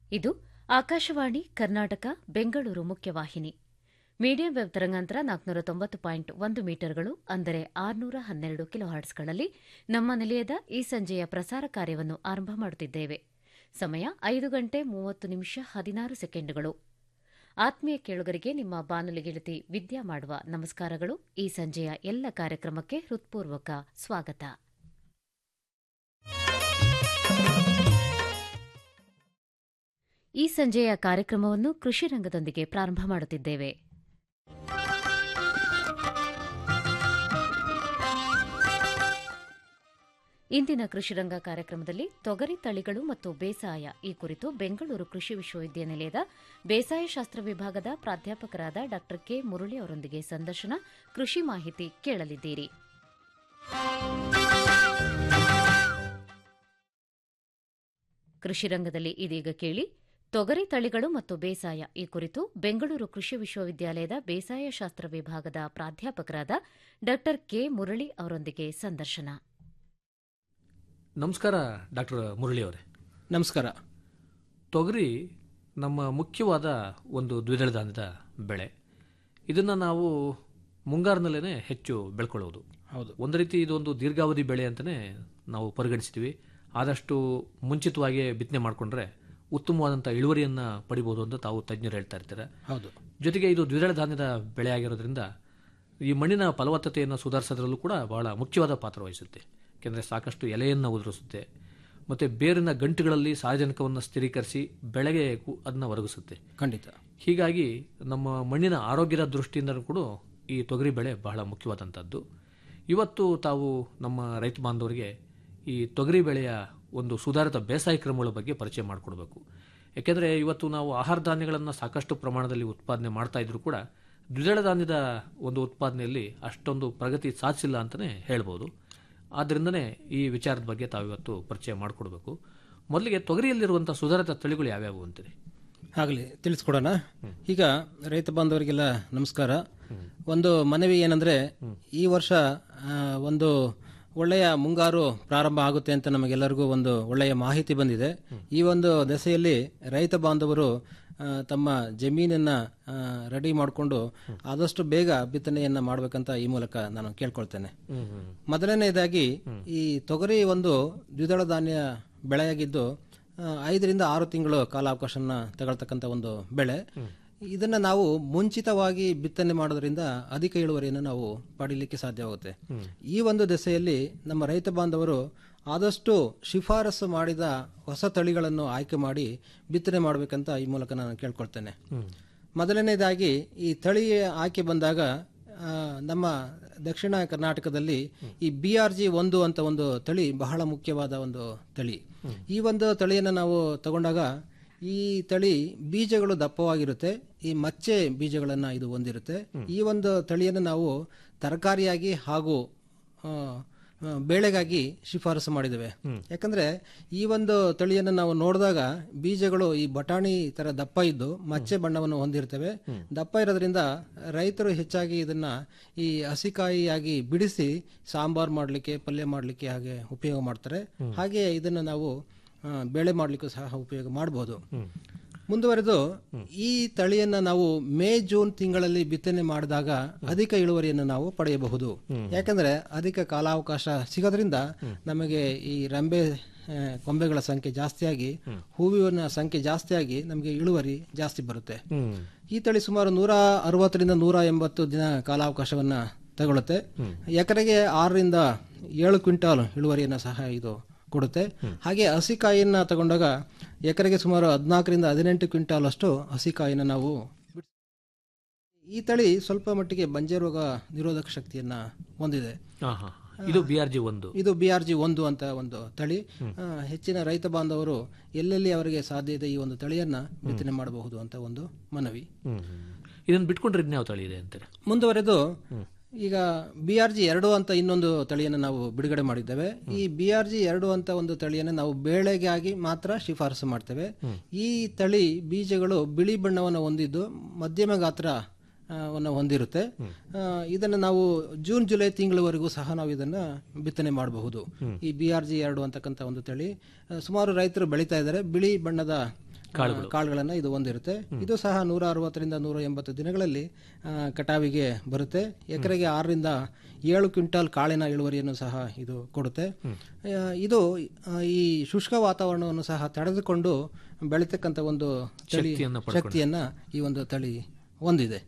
ಇದು ಆಕಾಶವಾಣಿ ಕರ್ನಾಟಕ ಬೆಂಗಳೂರು ಮುಖ್ಯವಾಹಿನಿ medium wave ತರಂಗಾಂತರ ನಾಲ್ಕುನೂರ ತೊಂಬತ್ತು ಪಾಯಿಂಟ್ ಒಂದು ಮೀಟರ್ಗಳು ಅಂದರೆ ಆರುನೂರ ಹನ್ನೆರಡು ಕಿಲೋಹರ್ಟ್ಸ್ಗಳಲ್ಲಿ ನಮ್ಮ ನಿಲಯದ ಈ ಸಂಜೆಯ ಪ್ರಸಾರ ಕಾರ್ಯವನ್ನು ಆರಂಭ ಮಾಡುತ್ತಿದ್ದೇವೆ ಸಮಯ ಐದು ಗಂಟೆ ಮೂವತ್ತು ನಿಮಿಷ ಹದಿನಾರು ಸೆಕೆಂಡುಗಳು ಆತ್ಮೀಯ ಕೇಳುಗರಿಗೆ ನಿಮ್ಮ ಬಾನುಲಿ ಗೆಳತಿ ವಿದ್ಯಾ ಮಾಡುವ ನಮಸ್ಕಾರಗಳು ಈ ಸಂಜೆಯ ಎಲ್ಲ ಕಾರ್ಯಕ್ರಮಕ್ಕೆ ಹೃತ್ಪೂರ್ವಕ ಸ್ವಾಗತ ಈ ಸಂಜೆಯ ಕಾರ್ಯಕ್ರಮವನ್ನು ಕೃಷಿ ರಂಗದೊಂದಿಗೆ ಪ್ರಾರಂಭ ಮಾಡುತ್ತಿದ್ದೇವೆ ಇಂದಿನ ಕೃಷಿರಂಗ ಕಾರ್ಯಕ್ರಮದಲ್ಲಿ ತೊಗರಿ ತಳಿಗಳು ಮತ್ತು ಬೇಸಾಯ ಈ ಕುರಿತು ಬೆಂಗಳೂರು ಕೃಷಿ ವಿಶ್ವವಿದ್ಯಾನಿಲಯದ ಬೇಸಾಯ ಶಾಸ್ತ್ರ ವಿಭಾಗದ ಪ್ರಾಧ್ಯಾಪಕರಾದ ಡಾ ಕೆ ಮುರಳಿ ಅವರೊಂದಿಗೆ ಸಂದರ್ಶನ ಕೃಷಿ ಮಾಹಿತಿ ಕೇಳಲಿದ್ದೀರಿ ಕೃಷಿರಂಗದಲ್ಲಿ ಇದೀಗ ಕೇಳಿ ತೊಗರಿ ತಳಿಗಳು ಮತ್ತು ಬೇಸಾಯ ಈ ಕುರಿತು ಬೆಂಗಳೂರು ಕೃಷಿ ವಿಶ್ವವಿದ್ಯಾಲಯದ ಬೇಸಾಯ ಶಾಸ್ತ್ರ ವಿಭಾಗದ ಪ್ರಾಧ್ಯಾಪಕರಾದ ಡಾ ಕೆ ಮುರಳಿ ಅವರೊಂದಿಗೆ ಸಂದರ್ಶನ ನಮಸ್ಕಾರ ಡಾಕ್ಟರ್ ಮುರಳಿ ಅವರೇ ನಮಸ್ಕಾರ ತೊಗರಿ ನಮ್ಮ ಮುಖ್ಯವಾದ ಒಂದು ದ್ವಿದಳ ಧಾನ್ಯದ ಬೆಳೆ ಇದನ್ನು ನಾವು ಮುಂಗಾರಿನಲ್ಲೇ ಹೆಚ್ಚು ಬೆಳ್ಕೊಳ್ಳೋದು ಹೌದು ಒಂದು ರೀತಿ ಇದೊಂದು ದೀರ್ಘಾವಧಿ ಬೆಳೆ ಅಂತಲೇ ನಾವು ಪರಿಗಣಿಸ್ತೀವಿ ಆದಷ್ಟು ಮುಂಚಿತವಾಗಿ ಬಿತ್ತನೆ ಮಾಡಿಕೊಂಡ್ರೆ ಉತ್ತಮವಾದಂಥ ಇಳುವರಿಯನ್ನು ಪಡಿಬೋದು ಅಂತ ತಾವು ತಜ್ಞರು ಹೇಳ್ತಾ ಇರ್ತಾರೆ ಹೌದು ಜೊತೆಗೆ ಇದು ದ್ವಿದಳ ಧಾನ್ಯದ ಬೆಳೆ ಆಗಿರೋದ್ರಿಂದ ಈ ಮಣ್ಣಿನ ಫಲವತ್ತತೆಯನ್ನು ಸುಧಾರಿಸೋದ್ರಲ್ಲೂ ಕೂಡ ಬಹಳ ಮುಖ್ಯವಾದ ಪಾತ್ರ ವಹಿಸುತ್ತೆ ಯಾಕೆಂದರೆ ಸಾಕಷ್ಟು ಎಲೆಯನ್ನು ಉದುರಿಸುತ್ತೆ ಮತ್ತು ಬೇರಿನ ಗಂಟುಗಳಲ್ಲಿ ಸಾರಜನಕವನ್ನು ಸ್ಥಿರೀಕರಿಸಿ ಬೆಳೆಗೆ ಕು- ಅದನ್ನ ಒದಗಿಸುತ್ತೆ ಖಂಡಿತ ಹೀಗಾಗಿ ನಮ್ಮ ಮಣ್ಣಿನ ಆರೋಗ್ಯದ ದೃಷ್ಟಿಯಿಂದ ಕೂಡ ಈ ತೊಗರಿ ಬೆಳೆ ಬಹಳ ಮುಖ್ಯವಾದಂಥದ್ದು ಇವತ್ತು ತಾವು ನಮ್ಮ ರೈತ ಬಾಂಧವರಿಗೆ ಈ ತೊಗರಿ ಬೆಳೆಯ ಒಂದು ಸುಧಾರಿತ ಬೇಸಾಯ ಕ್ರಮಗಳ ಬಗ್ಗೆ ಪರಿಚಯ ಮಾಡಿಕೊಡ್ಬೇಕು ಯಾಕೆಂದರೆ ಇವತ್ತು ನಾವು ಆಹಾರ ಧಾನ್ಯಗಳನ್ನು ಸಾಕಷ್ಟು ಪ್ರಮಾಣದಲ್ಲಿ ಉತ್ಪಾದನೆ ಮಾಡ್ತಾ ಇದ್ರೂ ಕೂಡ ದ್ವಿದಳ ಧಾನ್ಯದ ಒಂದು ಉತ್ಪಾದನೆಯಲ್ಲಿ ಅಷ್ಟೊಂದು ಪ್ರಗತಿ ಸಾಧಿಸಿಲ್ಲ ಅಂತಲೇ ಹೇಳ್ಬೋದು ಆದ್ದರಿಂದನೇ ಈ ವಿಚಾರದ ಬಗ್ಗೆ ತಾವಿವತ್ತು ಪರಿಚಯ ಮಾಡಿಕೊಡ್ಬೇಕು ಮೊದಲಿಗೆ ತೊಗರಿಯಲ್ಲಿರುವಂಥ ಸುಧಾರಿತ ತಳಿಗಳು ಯಾವ್ಯಾವು ಅಂತೀರಿ ಆಗಲಿ ತಿಳಿಸ್ಕೊಡೋಣ ಈಗ ರೈತ ಬಾಂಧವರಿಗೆಲ್ಲ ನಮಸ್ಕಾರ ಒಂದು ಮನವಿ ಏನಂದ್ರೆ ಈ ವರ್ಷ ಆ, ಒಂದು ಒಳ್ಳೆಯ ಮುಂಗಾರು ಪ್ರಾರಂಭ ಆಗುತ್ತೆ ಅಂತ ನಮಗೆಲ್ಲರಿಗೂ ಒಂದು ಒಳ್ಳೆಯ ಮಾಹಿತಿ ಬಂದಿದೆ ಈ ಒಂದು ದೆಸೆಯಲ್ಲಿ ರೈತ ಬಾಂಧವರು ಆ, ತಮ್ಮ ಜಮೀನನ್ನ ರೆಡಿ ಮಾಡಿಕೊಂಡು ಆದಷ್ಟು ಬೇಗ ಬಿತ್ತನೆಯನ್ನ ಮಾಡಬೇಕಂತ ಈ ಮೂಲಕ ನಾನು ಕೇಳ್ಕೊಳ್ತೇನೆ ಮೊದಲನೇದಾಗಿ ಈ ತೊಗರಿ ಒಂದು ದ್ವಿದಳ ಧಾನ್ಯ ಬೆಳೆಯಾಗಿದ್ದು ಆ, ಐದರಿಂದ ಆರು ತಿಂಗಳು ಕಾಲಾವಕಾಶನ ತಗೊಳ್ತಕ್ಕಂಥ ಒಂದು ಬೆಳೆ ಇದನ್ನ ನಾವು ಮುಂಚಿತವಾಗಿ ಬಿತ್ತನೆ ಮಾಡೋದ್ರಿಂದ ಅಧಿಕ ಇಳುವರಿಯನ್ನು ನಾವು ಪಡೀಲಿಕ್ಕೆ ಸಾಧ್ಯವಾಗುತ್ತೆ ಈ ಒಂದು ದೆಸೆಯಲ್ಲಿ ನಮ್ಮ ರೈತ ಬಾಂಧವರು ಆದಷ್ಟು ಶಿಫಾರಸು ಮಾಡಿದ ಹೊಸ ತಳಿಗಳನ್ನು ಆಯ್ಕೆ ಮಾಡಿ ಬಿತ್ತನೆ ಮಾಡಬೇಕಂತ ಈ ಮೂಲಕ ನಾನು ಕೇಳ್ಕೊಳ್ತೇನೆ ಮೊದಲನೇದಾಗಿ ಈ ತಳಿ ಆಯ್ಕೆ ಬಂದಾಗ ಆ, ನಮ್ಮ ದಕ್ಷಿಣ ಕರ್ನಾಟಕದಲ್ಲಿ ಈ ಬಿ ಆರ್ ಜಿ ಒಂದು ಅಂತ ಒಂದು ತಳಿ ಬಹಳ ಮುಖ್ಯವಾದ ಒಂದು ತಳಿ ಈ ಒಂದು ತಳಿಯನ್ನು ನಾವು ತಗೊಂಡಾಗ ಈ ತಳಿ ಬೀಜಗಳು ದಪ್ಪವಾಗಿರುತ್ತೆ ಈ ಮಚ್ಚೆ ಬೀಜಗಳನ್ನು ಇದು ಹೊಂದಿರುತ್ತೆ ಈ ಒಂದು ತಳಿಯನ್ನು ನಾವು ತರಕಾರಿಯಾಗಿ ಹಾಗೂ ಆ, ಆ, ಬೇಳೆಗಾಗಿ ಶಿಫಾರಸು ಮಾಡಿದ್ದೇವೆ ಯಾಕಂದ್ರೆ ಈ ಒಂದು ತಳಿಯನ್ನು ನಾವು ನೋಡಿದಾಗ ಬೀಜಗಳು ಈ ಬಟಾಣಿ ತರ ದಪ್ಪ ಇದ್ದು ಮಚ್ಚೆ ಬಣ್ಣವನ್ನು ಹೊಂದಿರ್ತವೆ ದಪ್ಪ ಇರೋದ್ರಿಂದ ರೈತರು ಹೆಚ್ಚಾಗಿ ಇದನ್ನ ಈ ಹಸಿಕಾಯಿಯಾಗಿ ಬಿಡಿಸಿ ಸಾಂಬಾರ್ ಮಾಡಲಿಕ್ಕೆ ಪಲ್ಯ ಮಾಡಲಿಕ್ಕೆ ಹಾಗೆ ಉಪಯೋಗ ಮಾಡ್ತಾರೆ ಹಾಗೆ ಇದನ್ನು ನಾವು ಆ, ಬೇಳೆ ಮಾಡಲಿಕ್ಕೂ ಸಹ ಉಪಯೋಗ ಮಾಡಬಹುದು ಮುಂದುವರೆದು ಈ ತಳಿಯನ್ನ ನಾವು ಮೇ ಜೂನ್ ತಿಂಗಳಲ್ಲಿ ಬಿತ್ತನೆ ಮಾಡಿದಾಗ ಅಧಿಕ ಇಳುವರಿಯನ್ನು ನಾವು ಪಡೆಯಬಹುದು ಯಾಕಂದ್ರೆ ಅಧಿಕ ಕಾಲಾವಕಾಶ ಸಿಗೋದ್ರಿಂದ ನಮಗೆ ಈ ರೆಂಬೆ ಆ, ಕೊಂಬೆಗಳ ಸಂಖ್ಯೆ ಜಾಸ್ತಿಯಾಗಿ ಹೂವಿನ ಸಂಖ್ಯೆ ಜಾಸ್ತಿಯಾಗಿ ನಮಗೆ ಇಳುವರಿ ಜಾಸ್ತಿ ಬರುತ್ತೆ ಈ ತಳಿ ಸುಮಾರು ನೂರ ಅರವತ್ತರಿಂದ ನೂರ ಎಂಬತ್ತು ದಿನ ಕಾಲಾವಕಾಶವನ್ನ ತಗೊಳುತ್ತೆ ಎಕರೆಗೆ ಆರರಿಂದ ಏಳು ಕ್ವಿಂಟಾಲ್ ಇಳುವರಿಯನ್ನು ಸಹ ಇದು ಕೊಡುತ್ತೆ ಹಾಗೆ ಹಸಿಕಾಯಿಯನ್ನ ತಗೊಂಡಾಗ ಎಕರೆಗೆ ಸುಮಾರು ಹದಿನಾಲ್ಕರಿಂದ ಹದಿನೆಂಟು ಕ್ವಿಂಟಾಲ್ ಅಷ್ಟು ಹಸಿಕಾಯಿನ ನಾವು ಬಿಡ್- ಈ ತಳಿ ಸ್ವಲ್ಪ ಮಟ್ಟಿಗೆ ಬಂಜೆ ರೋಗ ನಿರೋಧಕ ಶಕ್ತಿಯನ್ನ ಹೊಂದಿದೆ ಹಾಂ ಹಾಂ ಇದು ಬಿ ಆರ್ ಜಿ ಒಂದು ಇದು ಬಿ ಆರ್ ಜಿ ಒಂದು ಅಂತ ಒಂದು ತಳಿ ಆ, ಹೆಚ್ಚಿನ ರೈತ ಬಾಂಧವರು ಎಲ್ಲೆಲ್ಲಿ ಅವರಿಗೆ ಸಾಧ್ಯ ಇದೆ ಈ ಒಂದು ತಳಿಯನ್ನ ಬಿತ್ತನೆ ಮಾಡಬಹುದು ಅಂತ ಒಂದು ಮನವಿ ಇದನ್ನು ಬಿಟ್ಕೊಂಡ್ರೆ ಇನ್ಯಾವ ತಳಿ ಇದೆ ಅಂತಾರೆ ಮುಂದುವರೆದು ಈಗ ಬಿ ಆರ್ ಜಿ ಎರಡು ಅಂತ ಇನ್ನೊಂದು ತಳಿಯನ್ನು ನಾವು ಬಿಡುಗಡೆ ಮಾಡಿದ್ದೇವೆ ಈ ಬಿ ಆರ್ ಜಿ ಎರಡು ಅಂತ ಒಂದು ತಳಿಯನ್ನು ನಾವು ಬೇಳೆಗಾಗಿ ಮಾತ್ರ ಶಿಫಾರಸು ಮಾಡ್ತೇವೆ ಈ ತಳಿ ಬೀಜಗಳು ಬಿಳಿ ಬಣ್ಣವನ್ನು ಹೊಂದಿದ್ದು ಮಧ್ಯಮ ಗಾತ್ರ ಆ, ವನ್ನ ಹೊಂದಿರುತ್ತೆ ಆ, ಇದನ್ನು ನಾವು ಜೂನ್ ಜುಲೈ ತಿಂಗಳವರೆಗೂ ಸಹ ನಾವು ಇದನ್ನ ಬಿತ್ತನೆ ಮಾಡಬಹುದು ಈ ಬಿ ಆರ್ ಜಿ ಎರಡು ಅಂತಕ್ಕಂಥ ಒಂದು ತಳಿ ಆ, ಸುಮಾರು ರೈತರು ಬೆಳೀತಾ ಇದ್ದಾರೆ ಬಿಳಿ ಬಣ್ಣದ ಕಾಳುಗಳನ್ನ ಇದು ಹೊಂದಿರುತ್ತೆ ಇದು ಸಹ ನೂರ ಅರವತ್ತರಿಂದ ನೂರ ಎಂಬತ್ತು ದಿನಗಳಲ್ಲಿ ಆ, ಕಟಾವಿಗೆ ಬರುತ್ತೆ ಎಕರೆಗೆ ಆರರಿಂದ ಏಳು ಕ್ವಿಂಟಾಲ್ ಕಾಳಿನ ಇಳುವರಿಯನ್ನು ಸಹ ಇದು ಕೊಡುತ್ತೆ ಆ, ಇದು ಆ, ಈ ಶುಷ್ಕ ವಾತಾವರಣವನ್ನು ಸಹ ತಡೆದುಕೊಂಡು ಬೆಳೀತಕ್ಕಂಥ ಒಂದು ತಳಿ ಶಕ್ತಿಯನ್ನ ಶಕ್ತಿಯನ್ನ ಈ ಒಂದು ತಳಿ ಹೊಂದಿದೆ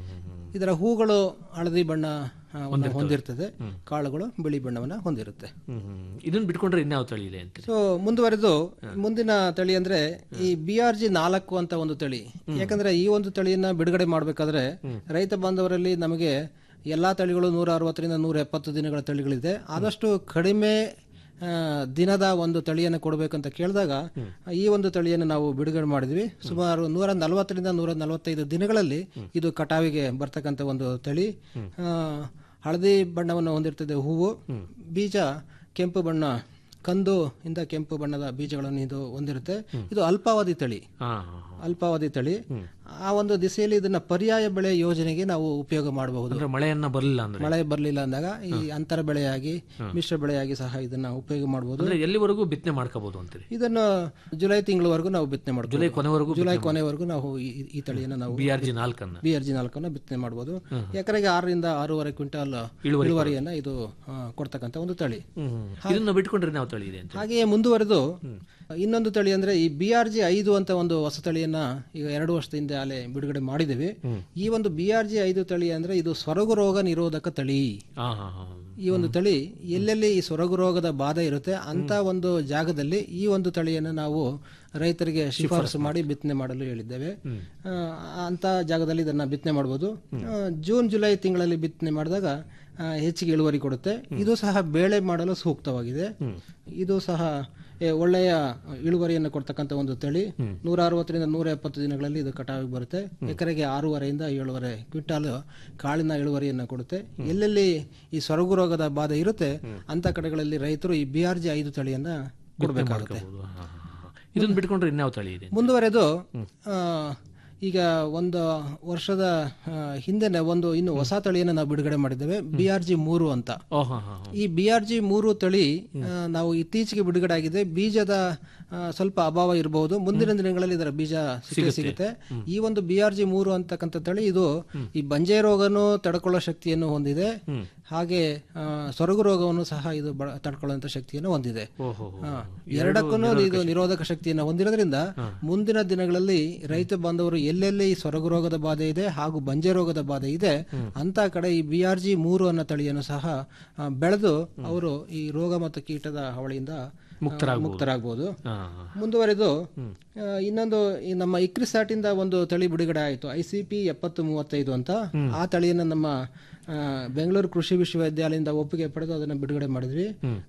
ಇದರ ಹೂಗಳು ಹಳದಿ ಬಣ್ಣ ಆ, ವನ್ನು ಹೊಂದಿರ್ತದೆ ಕಾಳುಗಳು ಬಿಳಿ ಬಣ್ಣವನ್ನ ಹೊಂದಿರುತ್ತೆ ಹ್ಮ್ ಹ್ಮ್. ಇದನ್ನ ಬಿಟ್ಕೊಂಡ್ರೆ ಇನ್ಯಾವ ತಳಿ ಇದೆ ಅಂತೀರಿ ಸೊ ಮುಂದುವರೆದು ಮುಂದಿನ ತಳಿ ಅಂದ್ರೆ ಈ ಬಿ ಆರ್ ಜಿ ನಾಲ್ಕು ಅಂತ ಒಂದು ತಳಿ ಯಾಕಂದ್ರೆ ಈ ಒಂದು ತಳಿಯನ್ನ ಬಿಡುಗಡೆ ಮಾಡಬೇಕಾದ್ರೆ ರೈತ ಬಾಂಧವರಲ್ಲಿ ನಮಗೆ ಎಲ್ಲಾ ತಳಿಗಳು ನೂರ ಅರವತ್ತರಿಂದ ನೂರ ಎಪ್ಪತ್ತು ದಿನಗಳ ತಳಿಗಳಿದೆ ಆದಷ್ಟು ಕಡಿಮೆ ಆ, ದಿನದ ಒಂದು ತಳಿಯನ್ನು ಕೊಡಬೇಕಂತ ಕೇಳಿದಾಗ ಈ ಒಂದು ತಳಿಯನ್ನು ನಾವು ಬಿಡುಗಡೆ ಮಾಡಿದ್ವಿ ಸುಮಾರು ನೂರ ನಲವತ್ತರಿಂದ ನೂರ ನಲವತ್ತೈದು ದಿನಗಳಲ್ಲಿ ಇದು ಕಟಾವಿಗೆ ಬರ್ತಕ್ಕಂಥ ಒಂದು ತಳಿ ಆ, ಹಳದಿ ಬಣ್ಣವನ್ನು ಹೊಂದಿರ್ತದೆ ಹೂವು ಬೀಜ ಕೆಂಪು ಬಣ್ಣ ಕಂದು ಇಂದ ಕೆಂಪು ಬಣ್ಣದ ಬೀಜಗಳನ್ನು ಇದು ಹೊಂದಿರುತ್ತೆ ಇದು ಅಲ್ಪಾವಧಿ ತಳಿ ಹಾ ಹಾ, ಹಾ. ಅಲ್ಪಾವಧಿ ತಳಿ ಆ ಒಂದು ದಿಸೆಯಲ್ಲಿ ಇದನ್ನ ಪರ್ಯಾಯ ಬೆಳೆ ಯೋಜನೆಗೆ ನಾವು ಉಪಯೋಗ ಮಾಡಬಹುದು ಅಂದ್ರೆ ಮಳೆಯನ್ನ ಬರಲಿಲ್ಲ ಅಂದ್ರೆ ಮಳೆ ಬರಲಿಲ್ಲ ಅಂದಾಗ ಈ ಅಂತರ ಬೆಳೆಯಾಗಿ ಮಿಶ್ರ ಬೆಳೆಯಾಗಿ ಸಹ ಇದನ್ನ ಉಪಯೋಗ ಮಾಡಬಹುದು ಅಂದ್ರೆ ಎಲ್ಲಿವರೆಗೂ ಬಿತ್ತನೆ ಮಾಡ್ಕೋಬಹುದು ಅಂತೀರಿ ಇದನ್ನು ಜುಲೈ ತಿಂಗಳವರೆಗೂ ನಾವು ಬಿತ್ತನೆ ಮಾಡಬಹುದು ಜುಲೈ ಕೊನೆವರೆಗೂ ಜುಲೈ ಕೊನೆವರೆಗೂ ನಾವು ಈ- ಈ ತಳಿಯನ್ನು ನಾವು ಬಿ ಆರ್ ಜಿ ನಾಲ್ಕನ್ನ ಬಿ ಆರ್ ಜಿ ನಾಲ್ಕನ್ನು ಬಿತ್ತನೆ ಮಾಡಬಹುದು ಎಕರೆಗೆ ಆರರಿಂದ ಆರೂವರೆ ಕ್ವಿಂಟಾಲ್ ಇಳುವರಿಯನ್ನ ಇದು ಆ, ಕೊಡ್ತಕ್ಕಂಥ ಒಂದು ತಳಿ ಹ್ಮ್ ಹ್ಮ್. ಇದನ್ನ ಬಿಟ್ಕೊಂಡ್ರೆ ಯಾವ ತಳಿ ಇದೆ ಅಂತ ಹಾಗೆಯೇ ಮುಂದುವರೆದು ಇನ್ನೊಂದು ತಳಿ ಅಂದ್ರೆ ಈ ಬಿ ಆರ್ ಜಿ ಐದು ಅಂತ ಒಂದು ಹೊಸ ತಳಿಯನ್ನ ಈಗ ಎರಡು ವರ್ಷದ ಹಿಂದೆ ಅಲೆ ಬಿಡುಗಡೆ ಮಾಡಿದ್ದೇವೆ ಈ ಒಂದು ಬಿ ಆರ್ ಜಿ ಐದು ತಳಿ ಅಂದ್ರೆ ಇದು ಸೊರಗು ರೋಗ ನಿರೋಧಕ ತಳಿ ಹಾ ಹಾ ಹಾ ಈ ಒಂದು ತಳಿ ಎಲ್ಲೆಲ್ಲಿ ಈ ಸೊರಗು ರೋಗದ ಬಾಧೆ ಇರುತ್ತೆ ಅಂತ ಒಂದು ಜಾಗದಲ್ಲಿ ಈ ಒಂದು ತಳಿಯನ್ನು ನಾವು ರೈತರಿಗೆ ಶಿಫಾರಸು ಮಾಡಿ ಬಿತ್ತನೆ ಮಾಡಲು ಹೇಳಿದ್ದೇವೆ ಆ, ಅಂತ ಜಾಗದಲ್ಲಿ ಇದನ್ನ ಬಿತ್ತನೆ ಮಾಡಬಹುದು ಆ, ಜೂನ್ ಜುಲೈ ತಿಂಗಳಲ್ಲಿ ಬಿತ್ತನೆ ಮಾಡಿದಾಗ ಆ, ಹೆಚ್ಚಿಗೆ ಇಳುವರಿ ಕೊಡುತ್ತೆ ಇದು ಸಹ ಬೇಳೆ ಮಾಡಲು ಸೂಕ್ತವಾಗಿದೆ ಇದು ಸಹ ಏ, ಒಳ್ಳೆಯ ಇಳುವರಿಯನ್ನು ಕೊಡ್ತಕ್ಕಂಥ ಒಂದು ತಳಿ ನೂರ ಅರವತ್ತರಿಂದ ನೂರ ಎಪ್ಪತ್ತು ದಿನಗಳಲ್ಲಿ ಇದು ಕಟಾವಿಗೆ ಬರುತ್ತೆ ಎಕರೆಗೆ ಆರೂವರೆಯಿಂದ ಏಳುವರೆ ಕ್ವಿಂಟಾಲ್ ಕಾಳಿನ ಇಳುವರಿಯನ್ನು ಕೊಡುತ್ತೆ ಎಲ್ಲೆಲ್ಲಿ ಈ ಸೊರಗು ರೋಗದ ಬಾಧೆ ಇರುತ್ತೆ ಅಂತ ಕಡೆಗಳಲ್ಲಿ ರೈತರು ಈ ಬಿ ಆರ್ ಜಿ ಐದು ತಳಿಯನ್ನ ಕೊಡಬೇಕಾಗುತ್ತೆ ಹೌದು, ಹಾ, ಹಾ, ಹಾ. ಇದನ್ನ ಬಿಟ್ಕೊಂಡ್ರೆ ಇನ್ಯಾವ ತಳಿ ಇದೆ ಮುಂದುವರೆದು ಆ, ಈಗ ಒಂದು ವರ್ಷದ ಆ, ಹಿಂದೆನೆ ಒಂದು ಇನ್ನು ಹೊಸ ತಳಿಯನ್ನು ನಾವು ಬಿಡುಗಡೆ ಮಾಡಿದ್ದೇವೆ ಬಿ ಆರ್ ಜಿ ಮೂರು ಅಂತ ಓ ಹಾ ಹಾ ಹಾ. ಈ ಬಿ ಆರ್ ಜಿ ಮೂರು ತಳಿ ಆ, ನಾವು ಇತ್ತೀಚೆಗೆ ಬಿಡುಗಡೆ ಆಗಿದೆ ಬೀಜದ ಆ, ಸ್ವಲ್ಪ ಅಭಾವ ಇರಬಹುದು ಮುಂದಿನ ದಿನಗಳಲ್ಲಿ ಇದರ ಬೀಜ ಸಿಕ್ಕೇ ಸಿಗುತ್ತೆ ಈ ಒಂದು ಬಿ ಆರ್ ಜಿ ಮೂರು ಅಂತಕ್ಕಂಥ ತಳಿ ಇದು ಈ ಬಂಜೆ ರೋಗನು ತಡ್ಕೊಳ್ಳೋ ಶಕ್ತಿಯನ್ನು ಹೊಂದಿದೆ ಹಾಗೆ ಆ, ಸೊರಗು ರೋಗವನ್ನು ಸಹ ಇದು ಬ- ತಡ್ಕೊಳ್ಳುವಂತ ಶಕ್ತಿಯನ್ನು ಹೊಂದಿದೆ ಓಹೋ ಆ, ಎರಡಕ್ಕೂ ಇದು ನಿರೋಧಕ ಶಕ್ತಿಯನ್ನು ಹೊಂದಿರೋದ್ರಿಂದ ಮುಂದಿನ ದಿನಗಳಲ್ಲಿ ರೈತ ಬಾಂಧವರು ಎಲ್ಲೆಲ್ಲಿ ಈ ಸೊರಗು ರೋಗದ ಬಾಧೆ ಇದೆ ಹಾಗೂ ಬಂಜೆ ರೋಗದ ಬಾಧೆ ಇದೆ ಅಂತ ಕಡೆ ಈ ಬಿ ಆರ್ ಜಿ ಮೂರು ಅನ್ನೋ ತಳಿಯನ್ನು ಸಹ ಆ, ಬೆಳೆದು ಅವರು ಈ ರೋಗ ಮತ್ತು ಕೀಟದ ಹಾವಳಿಯಿಂದ ಆ, ಮುಕ್ತರಾಗಬಹುದು ಹಾ ಹಾ. ಮುಂದುವರೆದು ಆ, ಇನ್ನೊಂದು ಈ ನಮ್ಮ ಇಕ್ರಿಸಾಟಿಂದ ಒಂದು ತಳಿ ಬಿಡುಗಡೆ ಆಯಿತು ಐ ಸಿ ಪಿ ಎಪ್ಪತ್ತು ಮೂವತ್ತೈದು ಅಂತ ಆ ತಳಿಯನ್ನು ನಮ್ಮ ಆ, ಬೆಂಗಳೂರು ಕೃಷಿ ವಿಶ್ವವಿದ್ಯಾಲಯದಿಂದ ಒಪ್ಪಿಗೆ ಪಡೆದು ಅದನ್ನು ಬಿಡುಗಡೆ ಮಾಡಿದ್ವಿ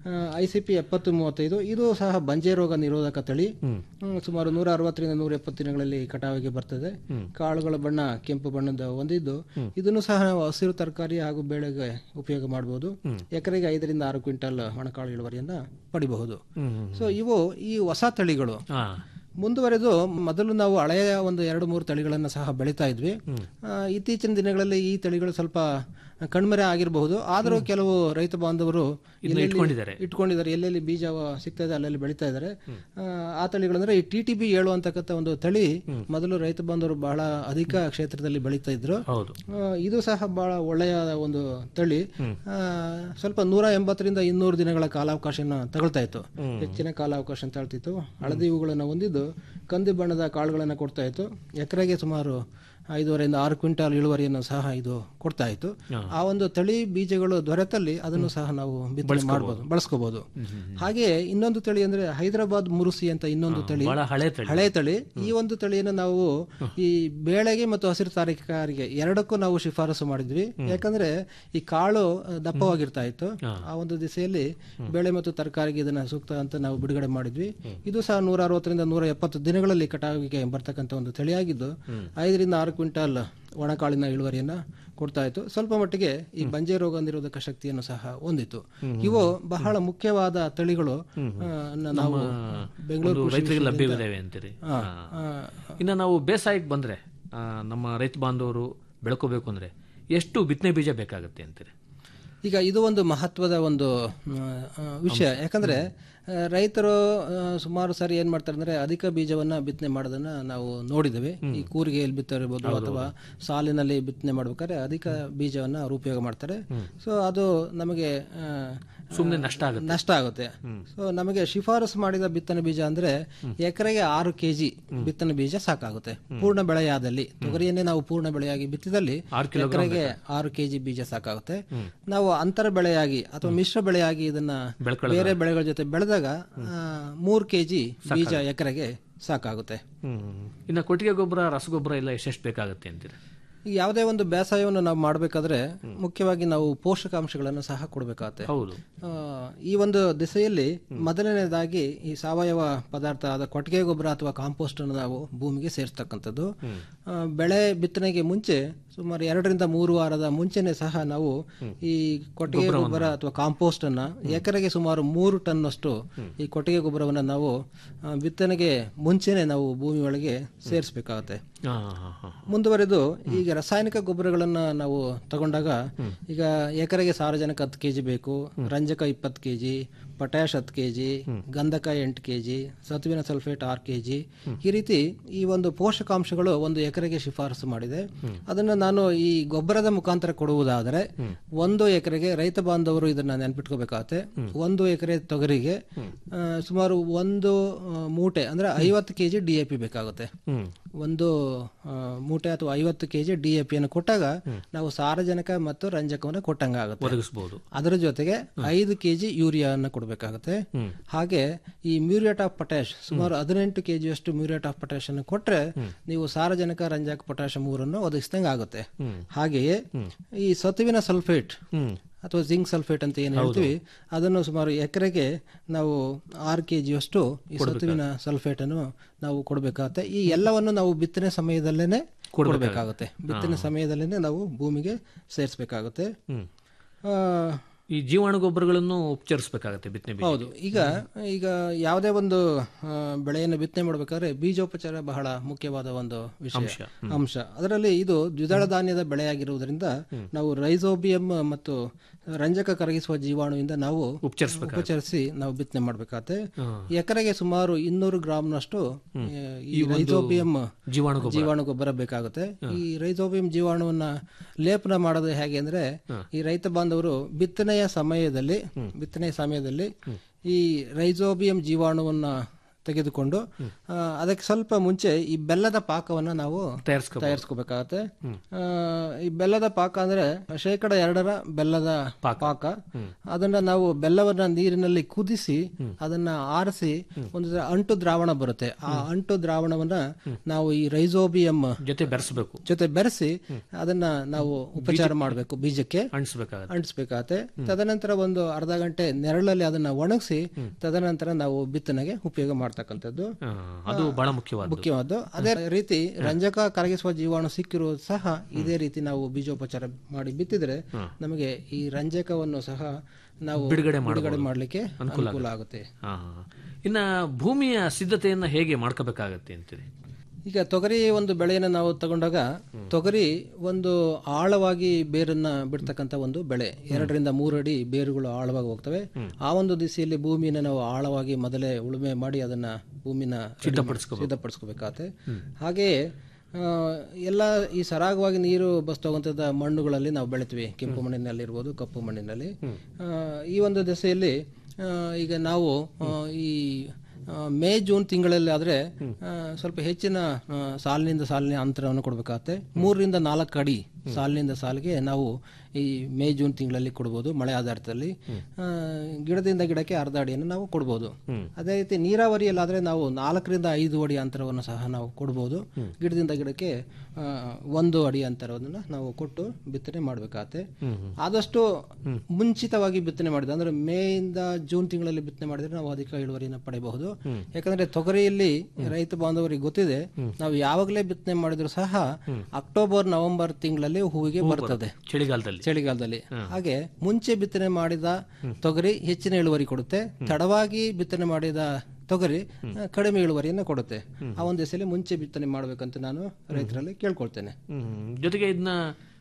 ಐ ಸಿ ಪಿ ಎಪ್ಪತ್ತು ಮೂವತ್ತೈದು ಇದು ಸಹ ಬಂಜೆ ರೋಗ ನಿರೋಧಕ ತಳಿ ಹ್ಮ್, ಸುಮಾರು ನೂರ ಅರವತ್ತರಿಂದ ನೂರ ಎಪ್ಪತ್ತು ದಿನಗಳಲ್ಲಿ ಕಟಾವಿಗೆ ಬರ್ತದೆ ಕಾಳುಗಳ ಬಣ್ಣ ಕೆಂಪು ಬಣ್ಣದ ಹೊಂದಿದ್ದು ಇದನ್ನು ಸಹ ನಾವು ಹಸಿರು ತರಕಾರಿ ಹಾಗೂ ಬೇಳೆಗೆ ಉಪಯೋಗ ಮಾಡಬಹುದು ಎಕರೆಗೆ ಐದರಿಂದ ಆರು ಕ್ವಿಂಟಲ್ ಒಣಕಾಳು ಇಳುವರಿಯನ್ನ ಪಡಿಬಹುದು ಸೊ ಇವು ಈ ಹೊಸ ತಳಿಗಳು ಹಾ ಮುಂದುವರೆದು ಮೊದಲು ನಾವು ಹಳೆಯ ಒಂದು ಎರಡು ಮೂರು ತಳಿಗಳನ್ನು ಸಹ ಬೆಳೀತಾ ಇದ್ವಿ ಆ, ಇತ್ತೀಚಿನ ದಿನಗಳಲ್ಲಿ ಈ ತಳಿಗಳು ಸ್ವಲ್ಪ ಕಣ್ಮರೆ ಆಗಿರಬಹುದು ಆದರೂ ಕೆಲವು ರೈತ ಬಾಂಧವರು ಎಲ್ಲೆಲ್ಲಿ ಇಟ್ಕೊಂಡಿದ್ದಾರೆ. ಇಟ್ಕೊಂಡಿದ್ದಾರೆ ಎಲ್ಲೆಲ್ಲಿ ಬೀಜ ಸಿಗ್ತಾ ಇದೆ ಅಲ್ಲೆಲ್ಲಿ ಬೆಳೀತಾ ಇದ್ದಾರೆ ಆ, ಆ ತಳಿಗಳಂದ್ರೆ ಈ ಟಿ ಟಿ ಬಿ ಏಳು ಅಂತಕ್ಕಂಥ ಒಂದು ತಳಿ ಮೊದಲು ರೈತ ಬಾಂಧವರು ಬಹಳ ಅಧಿಕ ಕ್ಷೇತ್ರದಲ್ಲಿ ಬೆಳೀತಾ ಇದ್ರು ಹೌದು ಆ, ಇದು ಸಹ ಬಹಳ ಒಳ್ಳೆಯ ಒಂದು ತಳಿ ಆ, ಸ್ವಲ್ಪ ನೂರ ಎಂಬತ್ತರಿಂದ ಇನ್ನೂರು ದಿನಗಳ ಕಾಲಾವಕಾಶನ ತಗೊಳ್ತಾ ಇತ್ತು ಹೆಚ್ಚಿನ ಕಾಲಾವಕಾಶ ತಗೊಳ್ತಿತ್ತು ಹಳದಿ ಹೂಗಳನ್ನು ಹೊಂದಿದ್ದು ಕಂದು ಬಣ್ಣದ ಕಾಳುಗಳನ್ನು ಕೊಡ್ತಾ ಇತ್ತು ಎಕರೆಗೆ ಸುಮಾರು ಐದೂವರೆಯಿಂದ ಆರು ಕ್ವಿಂಟಾಲ್ ಇಳುವರಿಯನ್ನು ಸಹ ಇದು ಕೊಡ್ತಾ ಇತ್ತು ಆ ಒಂದು ತಳಿ ಬೀಜಗಳು ದೊರೆತಲ್ಲಿ ಅದನ್ನು ಸಹ ನಾವು ಬಿತ್ತನೆ ಮಾಡಬಹುದು ಬಳಸ್ಕೋಬಹುದು ಹಾಗೆ ಇನ್ನೊಂದು ತಳಿ ಅಂದ್ರೆ ಹೈದರಾಬಾದ್ ಮುರುಸಿ ಅಂತ ಇನ್ನೊಂದು ತಳಿ ಬಹಳ ಹಳೆ ತಳಿ ಹಳೆ ತಳಿ ಈ ಒಂದು ತಳಿಯನ್ನು ನಾವು ಈ ಬೇಳೆಗೆ ಮತ್ತು ಹಸಿರು ತರಕಾರಿಗೆ ಎರಡಕ್ಕೂ ನಾವು ಶಿಫಾರಸು ಮಾಡಿದ್ವಿ ಯಾಕಂದ್ರೆ ಈ ಕಾಳು ಆ, ದಪ್ಪವಾಗಿರ್ತಾ ಇತ್ತು ಆ ಒಂದು ದಿಸೆಯಲ್ಲಿ ಬೇಳೆ ಮತ್ತು ತರಕಾರಿಗೆ ಇದನ್ನ ಸೂಕ್ತ ಅಂತ ನಾವು ಬಿಡುಗಡೆ ಮಾಡಿದ್ವಿ ಇದು ಸಹ ನೂರ ಅರವತ್ತರಿಂದ ನೂರ ಎಪ್ಪತ್ತು ದಿನಗಳಲ್ಲಿ ಕಟಾವಿಗೆ ಬರ್ತಕ್ಕಂಥ ಒಂದು ತಳಿಯಾಗಿದ್ದು ಐದರಿಂದ ಆರು ಕ್ವಿಂಟಾಲ್ ಒಣಕಾಳಿನ ಇಳುವರಿಯನ್ನ ಕೊಡ್ತಾ ಇತ್ತು ಸ್ವಲ್ಪ ಮಟ್ಟಿಗೆ ಈ ಬಂಜೆ ರೋಗ ನಿರೋಧಕ ಶಕ್ತಿಯನ್ನು ಸಹ ಹೊಂದಿತ್ತು ಇವು ಬಹಳ ಮುಖ್ಯವಾದ ತಳಿಗಳು ಆ, ನ- ನಾವು ಬೆಂಗಳೂರು ಒಂದು ರೈತರಿಗೆ ಲಭ್ಯವಿದ್ದಾವೆ ಅಂತೀರಿ ಹಾ. ಆ, ಇನ್ನು ನಾವು ಬೇಸಾಯಕ್ಕೆ ಬಂದ್ರೆ ಆ, ನಮ್ಮ ರೈತ ಬಾಂಧವರು ಬೆಳ್ಕೋಬೇಕು ಅಂದ್ರೆ ಎಷ್ಟು ಬಿತ್ತನೆ ಬೀಜ ಬೇಕಾಗುತ್ತೆ ಅಂತೀರಿ ಈಗ ಇದು ಒಂದು ಮಹತ್ವದ ಒಂದು ಆ, ಆ, ವಿಷಯ ಯಾಕಂದ್ರೆ ಆ, ರೈತರು ಆ, ಸುಮಾರು ಸಾರಿ ಏನ್ ಮಾಡ್ತಾರೆ ಅಂದ್ರೆ ಅಧಿಕ ಬೀಜವನ್ನ ಬಿತ್ತನೆ ಮಾಡೋದನ್ನ ನಾವು ನೋಡಿದ್ದೇವೆ ಈ ಕೂರಿಗೆಯಲ್ಲಿ ಬಿತ್ತಿರ್ಬೋದು ಅಥವಾ ಸಾಲಿನಲ್ಲಿ ಬಿತ್ತನೆ ಮಾಡ್ಬೇಕಾದ್ರೆ ಅಧಿಕ ಬೀಜವನ್ನ ಅವ್ರು ಉಪಯೋಗ ಮಾಡ್ತಾರೆ ಸೊ ಅದು ನಮಗೆ ಆ, ಸುಮ್ಮನೆ ನಷ್ಟ ಆಗುತ್ತೆ ನಷ್ಟ ಆಗುತ್ತೆ ಸೊ ನಮಗೆ ಶಿಫಾರಸು ಮಾಡಿದ ಬಿತ್ತನೆ ಬೀಜ ಅಂದ್ರೆ ಎಕರೆಗೆ ಆರು ಕೆಜಿ ಬಿತ್ತನೆ ಬೀಜ ಸಾಕಾಗುತ್ತೆ ಪೂರ್ಣ ಬೆಳೆಯಾದಲ್ಲಿ ತೊಗರಿಯನ್ನೇ ನಾವು ಪೂರ್ಣ ಬೆಳೆಯಾಗಿ ಬಿತ್ತಿದಲ್ಲಿ ಎಕರೆಗೆ ಆರು ಕೆಜಿ ಬೀಜ ಸಾಕಾಗುತ್ತೆ ನಾವು ಅಂತರ ಬೆಳೆಯಾಗಿ ಅಥವಾ ಮಿಶ್ರ ಬೆಳೆಯಾಗಿ ಇದನ್ನ ಬೇರೆ ಬೆಳೆಗಳ ಜೊತೆ ಬೆಳೆದಾಗ ಆ, ಮೂರು ಕೆಜಿ ಬೀಜ ಎಕರೆಗೆ ಸಾಕಾಗುತ್ತೆ ಹ್ಮ್ ಇನ್ನು ಕೊಟ್ಟಿಗೆ ಗೊಬ್ಬರ ರಸಗೊಬ್ಬರ ಎಲ್ಲ ಎಷ್ಟೆಷ್ಟು ಬೇಕಾಗುತ್ತೆ ಅಂತೀರ ಈ ಯಾವುದೇ ಒಂದು ಬೇಸಾಯವನ್ನು ನಾವು ಮಾಡಬೇಕಾದ್ರೆ ಮುಖ್ಯವಾಗಿ ನಾವು ಪೋಷಕಾಂಶಗಳನ್ನು ಸಹ ಕೊಡಬೇಕಾಗತ್ತೆ ಹೌದು ಆ, ಈ ಒಂದು ದಿಸೆಯಲ್ಲಿ ಮೊದಲನೇದಾಗಿ ಈ ಸಾವಯವ ಪದಾರ್ಥ ಆದ ಕೊಟ್ಟಿಗೆ ಗೊಬ್ಬರ ಅಥವಾ ಕಾಂಪೋಸ್ಟ್ ಅನ್ನು ನಾವು ಭೂಮಿಗೆ ಸೇರಿಸ್ತಕ್ಕಂಥದ್ದು ಆ, ಬೆಳೆ ಬಿತ್ತನೆಗೆ ಮುಂಚೆ ಸುಮಾರು ಎರಡರಿಂದ ಮೂರು ವಾರದ ಮುಂಚೆನೆ ಸಹ ನಾವು ಈ ಕೊಟ್ಟಿಗೆ ಗೊಬ್ಬರ ಅಥವಾ ಕಾಂಪೋಸ್ಟ್ ಅನ್ನ ಎಕರೆಗೆ ಸುಮಾರು ಮೂರು ಟನ್ ಅಷ್ಟು ಈ ಕೊಟ್ಟಿಗೆ ಗೊಬ್ಬರವನ್ನು ನಾವು ಆ, ಬಿತ್ತನೆಗೆ ಮುಂಚೆನೆ ನಾವು ಭೂಮಿ ಒಳಗೆ ಸೇರಿಸಬೇಕಾಗತ್ತೆ ಹಾ ಹಾ ಹಾ ಮುಂದುವರೆದು ಈಗ ರಾಸಾಯನಿಕ ಗೊಬ್ಬರಗಳನ್ನ ನಾವು ತಗೊಂಡಾಗ ಈಗ ಎಕರೆಗೆ ಸಾರಜನಕ ಹತ್ತು ಕೆಜಿ ಬೇಕು ರಂಜಕ ಇಪ್ಪತ್ತು ಕೆಜಿ ಪೊಟ್ಯಾಶ್ ಹತ್ತು ಕೆಜಿ ಗಂಧಕ ಎಂಟು ಕೆಜಿ ಸತುವಿನ ಸಲ್ಫೇಟ್ ಆರು ಕೆಜಿ ಈ ರೀತಿ ಈ ಒಂದು ಪೋಷಕಾಂಶಗಳು ಒಂದು ಎಕರೆಗೆ ಶಿಫಾರಸು ಮಾಡಿದೆ ಅದನ್ನ ನಾನು ಈ ಗೊಬ್ಬರದ ಮುಖಾಂತರ ಕೊಡುವುದಾದರೆ ಒಂದು ಎಕರೆಗೆ ರೈತ ಬಾಂಧವರು ಇದನ್ನ ನೆನ್ಪಿಟ್ಕೋಬೇಕಾಗತ್ತೆ ಒಂದು ಎಕರೆ ತೊಗರಿಗೆ ಆ, ಸುಮಾರು ಒಂದು ಆ, ಮೂಟೆ ಅಂದ್ರೆ ಐವತ್ತು ಕೆಜಿ ಡಿ ಎ ಪಿ ಬೇಕಾಗುತ್ತೆ ಹ್ಮ್ ಒಂದು ಆ, ಮೂಟೆ ಅಥವಾ ಐವತ್ತು ಕೆಜಿ ಡಿ ಎ ಪಿಯನ್ನು ಕೊಟ್ಟಾಗ ನಾವು ಸಾರಜನಕ ಮತ್ತು ರಂಜಕವನ್ನು ಕೊಟ್ಟಂಗ ಆಗುತ್ತೆ ಒದಗಿಸ್ಬೋದು ಅದರ ಜೊತೆಗೆ ಐದು ಕೆಜಿ ಯೂರಿಯಾವನ್ನು ಕೊಡಬೇಕಾಗುತ್ತೆ ಹಾಗೆ ಈ ಮ್ಯೂರಿಯೇಟ್ ಆಫ್ ಪೊಟ್ಯಾಶ್ ಸುಮಾರು ಹದಿನೆಂಟು ಕೆಜಿ ಅಷ್ಟು ಮ್ಯೂರಿಯೇಟ್ ಆಫ್ ಪೊಟ್ಯಾಶ್ ಅನ್ನು ಕೊಟ್ರೆ ನೀವು ಸಾರಜನಕ ರಂಜಕ ಪೊಟ್ಯಾಶ್ ಮೂರನ್ನು ಒದಗಿಸಿದಂಗೆ ಆಗುತ್ತೆ ಹಾಗೆಯೇ ಈ ಸತುವಿನ ಸಲ್ಫೇಟ್ ಹ್ಮ್ ಅಥವಾ ಜಿಂಕ್ ಸಲ್ಫೇಟ್ ಅಂತ ಏನು ಹೇಳ್ತೀವಿ ಅದನ್ನು ಸುಮಾರು ಎಕರೆಗೆ ನಾವು ಆರು ಕೆ ಜಿಯಷ್ಟು ಈ ಸತುವಿನ ಸಲ್ಫೇಟ್ ಅನ್ನು ನಾವು ಕೊಡಬೇಕಾಗುತ್ತೆ ಈ ಎಲ್ಲವನ್ನು ನಾವು ಬಿತ್ತನೆ ಸಮಯದಲ್ಲೇನೆ ಕೊಡಬೇಕಾಗುತ್ತೆ ಬಿತ್ತನೆ ಸಮಯದಲ್ಲೇನೆ ನಾವು ಭೂಮಿಗೆ ಸೇರಿಸಬೇಕಾಗುತ್ತೆ ಹ್ಮ್ ಆ, ಈ ಜೀವಾಣು ಗೊಬ್ಬರಗಳನ್ನು ಉಪಚರಿಸಬೇಕಾಗತ್ತೆ ಬಿತ್ತನೆ ಬೀಜ ಹೌದು ಈಗ ಈಗ ಯಾವುದೇ ಒಂದು ಆ, ಬೆಳೆಯನ್ನು ಬಿತ್ತನೆ ಮಾಡಬೇಕಾದ್ರೆ ಬೀಜೋಪಚಾರ ಬಹಳ ಮುಖ್ಯವಾದ ಒಂದು ವಿಷಯ ಅಂಶ ಅದರಲ್ಲಿ ಇದು ದ್ವಿದಳ ಧಾನ್ಯದ ಬೆಳೆಯಾಗಿರುವುದರಿಂದ ನಾವು ರೈಸೋಬಿಯಂ ಮತ್ತು ರಂಜಕ ಕರಗಿಸುವ ಜೀವಾಣುವಿಂದ ನಾವು ಉಪಚರಿಸಬೇಕು ಉಪಚರಿಸಿ ನಾವು ಬಿತ್ತನೆ ಮಾಡಬೇಕಾಗತ್ತೆ ಎಕರೆಗೆ ಸುಮಾರು ಇನ್ನೂರು ಗ್ರಾಮ್ನಷ್ಟು ಆ, ಈ ರೈಸೋಬಿಯಂ ಜೀವಾಣು ಗೊಬ್ಬರ ಜೀವಾಣು ಗೊಬ್ಬರ ಬೇಕಾಗುತ್ತೆ ಈ ರೈಸೋಬಿಯಂ ಜೀವಾಣುವನ್ನ ಲೇಪನ ಮಾಡೋದು ಹೇಗೆ ಅಂದ್ರೆ ಈ ರೈತ ಬಾಂಧವರು ಬಿತ್ತನೆಯ ಸಮಯದಲ್ಲಿ ಬಿತ್ತನೆಯ ಸಮಯದಲ್ಲಿ ಈ ರೈಸೋಬಿಯಂ ಜೀವಾಣುವನ್ನ ತೆಗೆದುಕೊಂಡು ಆ, ಅದಕ್ಕೆ ಸ್ವಲ್ಪ ಮುಂಚೆ ಈ ಬೆಲ್ಲದ ಪಾಕವನ್ನ ನಾವು ತಯಾರಿಸ್ಕೊ ತಯಾರಿಸ್ಕೋಬೇಕಾಗತ್ತೆ ಆ, ಈ ಬೆಲ್ಲದ ಪಾಕ ಅಂದ್ರೆ ಶೇಕಡ ಎರಡರ ಬೆಲ್ಲದ ಪಾಕ ಅದನ್ನ ನಾವು ಬೆಲ್ಲವನ್ನ ನೀರಿನಲ್ಲಿ ಕುದಿಸಿ ಅದನ್ನ ಆರಿಸಿ ಒಂದು ತರ ಅಂಟು ದ್ರಾವಣ ಬರುತ್ತೆ ಆ ಅಂಟು ದ್ರಾವಣವನ್ನ ನಾವು ಈ ರೈಸೋಬಿಯಂ ಜೊತೆ ಬೆರೆಸಬೇಕು ಜೊತೆ ಬೆರೆಸಿ ಅದನ್ನ ನಾವು ಉಪಚಾರ ಮಾಡಬೇಕು ಬೀಜಕ್ಕೆ ಅಣಿಸ್ಬೇಕಾಗತ್ತೆ ಅಂಟಿಸ್ಬೇಕಾಗತ್ತೆ ತದನಂತರ ಒಂದು ಅರ್ಧ ಗಂಟೆ ನೆರಳಲ್ಲಿ ಅದನ್ನ ಒಣಗಿಸಿ ತದನಂತರ ನಾವು ಬಿತ್ತನೆಗೆ ಉಪಯೋಗ ಮಾಡ್ತಕ್ಕಂಥದ್ದು ಹಾ, ಅದು ಬಹಳ ಮುಖ್ಯವಾದ ಮುಖ್ಯವಾದ್ದು ಅದೇ ರೀತಿ ರಂಜಕ ಕರಗಿಸುವ ಜೀವಾಣು ಸಿಕ್ಕಿರುವುದು ಸಹ ಇದೇ ರೀತಿ ನಾವು ಬೀಜೋಪಚಾರ ಮಾಡಿ ಬಿತ್ತಿದ್ರೆ ನಮಗೆ ಈ ರಂಜಕವನ್ನು ಸಹ ನಾವು ಬಿಡುಗಡೆ ಬಿಡುಗಡೆ ಮಾಡಲಿಕ್ಕೆ ಅನುಕೂಲ ಆಗುತ್ತೆ ಹಾ ಇನ್ನ ಭೂಮಿಯ ಸಿದ್ಧತೆಯನ್ನ ಹೇಗೆ ಮಾಡ್ಕೋಬೇಕಾಗತ್ತೆ ಅಂತೀರಿ ಈಗ ತೊಗರಿ ಒಂದು ಬೆಳೆಯನ್ನು ನಾವು ತಗೊಂಡಾಗ ತೊಗರಿ ಒಂದು ಆಳವಾಗಿ ಬೇರನ್ನ ಬಿಡ್ತಕ್ಕಂಥ ಒಂದು ಬೆಳೆ ಎರಡರಿಂದ ಮೂರು ಅಡಿ ಬೇರುಗಳು ಆಳವಾಗಿ ಹೋಗ್ತವೆ ಆ ಒಂದು ದಿಸೆಯಲ್ಲಿ ಭೂಮಿನ ನಾವು ಆಳವಾಗಿ ಮೊದಲೇ ಉಳುಮೆ ಮಾಡಿ ಅದನ್ನ ಭೂಮಿನ ಸಿದ್ಧಪಡಿಸ್ಕೋಬೇಕು. ಸಿದ್ಧಪಡಿಸ್ಕೋಬೇಕಾಗತ್ತೆ ಹಾಗೆಯೇ ಆ, ಎಲ್ಲ ಈ ಸರಾಗವಾಗಿ ನೀರು ಬಸ್ತೋಗಂಥದ್ದು ಮಣ್ಣುಗಳಲ್ಲಿ ನಾವು ಬೆಳಿತೀವಿ ಕೆಂಪು ಮಣ್ಣಿನಲ್ಲಿ ಇರ್ಬೋದು ಕಪ್ಪು ಮಣ್ಣಿನಲ್ಲಿ ಆ, ಈ ಒಂದು ದೆಸೆಯಲ್ಲಿ ಆ, ಈಗ ನಾವು ಆ, ಈ ಆ, ಮೇ ಜೂನ್ ತಿಂಗಳಲ್ಲಿ ಆದ್ರೆ ಆ, ಸ್ವಲ್ಪ ಹೆಚ್ಚಿನ ಆ, ಸಾಲಿನಿಂದ ಸಾಲಿನ ಅಂತರವನ್ನು ಕೊಡಬೇಕಾಗತ್ತೆ ಮೂರರಿಂದ ನಾಲ್ಕು ಅಡಿ ಸಾಲಿನಿಂದ ಸಾಲಿಗೆ ನಾವು ಈ ಮೇ ಜೂನ್ ತಿಂಗಳಲ್ಲಿ ಕೊಡ್ಬೋದು ಮಳೆ ಆಧಾರಿತದಲ್ಲಿ ಆ, ಗಿಡದಿಂದ ಗಿಡಕ್ಕೆ ಅರ್ಧ ಅಡಿಯನ್ನು ನಾವು ಕೊಡ್ಬೋದು ಅದೇ ರೀತಿ ನೀರಾವರಿಯಲ್ಲಾದ್ರೆ ನಾವು ನಾಲ್ಕರಿಂದ ಐದು ಅಡಿ ಅಂತರವನ್ನು ಸಹ ನಾವು ಕೊಡ್ಬೋದು ಗಿಡದಿಂದ ಗಿಡಕ್ಕೆ ಆ, ಒಂದು ಅಡಿ ಅಂತರವನ್ನು ನಾವು ಕೊಟ್ಟು ಬಿತ್ತನೆ ಮಾಡಬೇಕಾಗತ್ತೆ ಆದಷ್ಟು ಮುಂಚಿತವಾಗಿ ಬಿತ್ತನೆ ಮಾಡಿದ್ರೆ ಅಂದ್ರೆ ಮೇಯಿಂದ ಜೂನ್ ತಿಂಗಳಲ್ಲಿ ಬಿತ್ತನೆ ಮಾಡಿದ್ರೆ ನಾವು ಅಧಿಕ ಇಳುವರಿಯನ್ನು ಪಡೆಯಬಹುದು ಯಾಕಂದ್ರೆ ತೊಗರಿಯಲ್ಲಿ ರೈತ ಬಾಂಧವರಿಗೆ ಗೊತ್ತಿದೆ ನಾವು ಯಾವಾಗಲೇ ಬಿತ್ತನೆ ಮಾಡಿದ್ರು ಸಹ ಅಕ್ಟೋಬರ್ ನವೆಂಬರ್ ತಿಂಗಳಲ್ಲಿ ಹೂವಿಗೆ ಬರ್ತದೆ ಚಳಿಗಾಲದಲ್ಲಿ ಚಳಿಗಾಲದಲ್ಲಿ ಹಾಗೆ ಮುಂಚೆ ಬಿತ್ತನೆ ಮಾಡಿದ ತೊಗರಿ ಹೆಚ್ಚಿನ ಇಳುವರಿ ಕೊಡುತ್ತೆ ತಡವಾಗಿ ಬಿತ್ತನೆ ಮಾಡಿದ ತೊಗರಿ ಆ, ಕಡಿಮೆ ಇಳುವರಿಯನ್ನು ಕೊಡುತ್ತೆ ಆ ಒಂದು ದಿಸೆಯಲ್ಲಿ ಮುಂಚೆ ಬಿತ್ತನೆ ಮಾಡ್ಬೇಕಂತ ನಾನು ರೈತರಲ್ಲಿ ಕೇಳ್ಕೊಳ್ತೇನೆ ಹ್ಮ್ ಜೊತೆಗೆ ಇದನ್ನ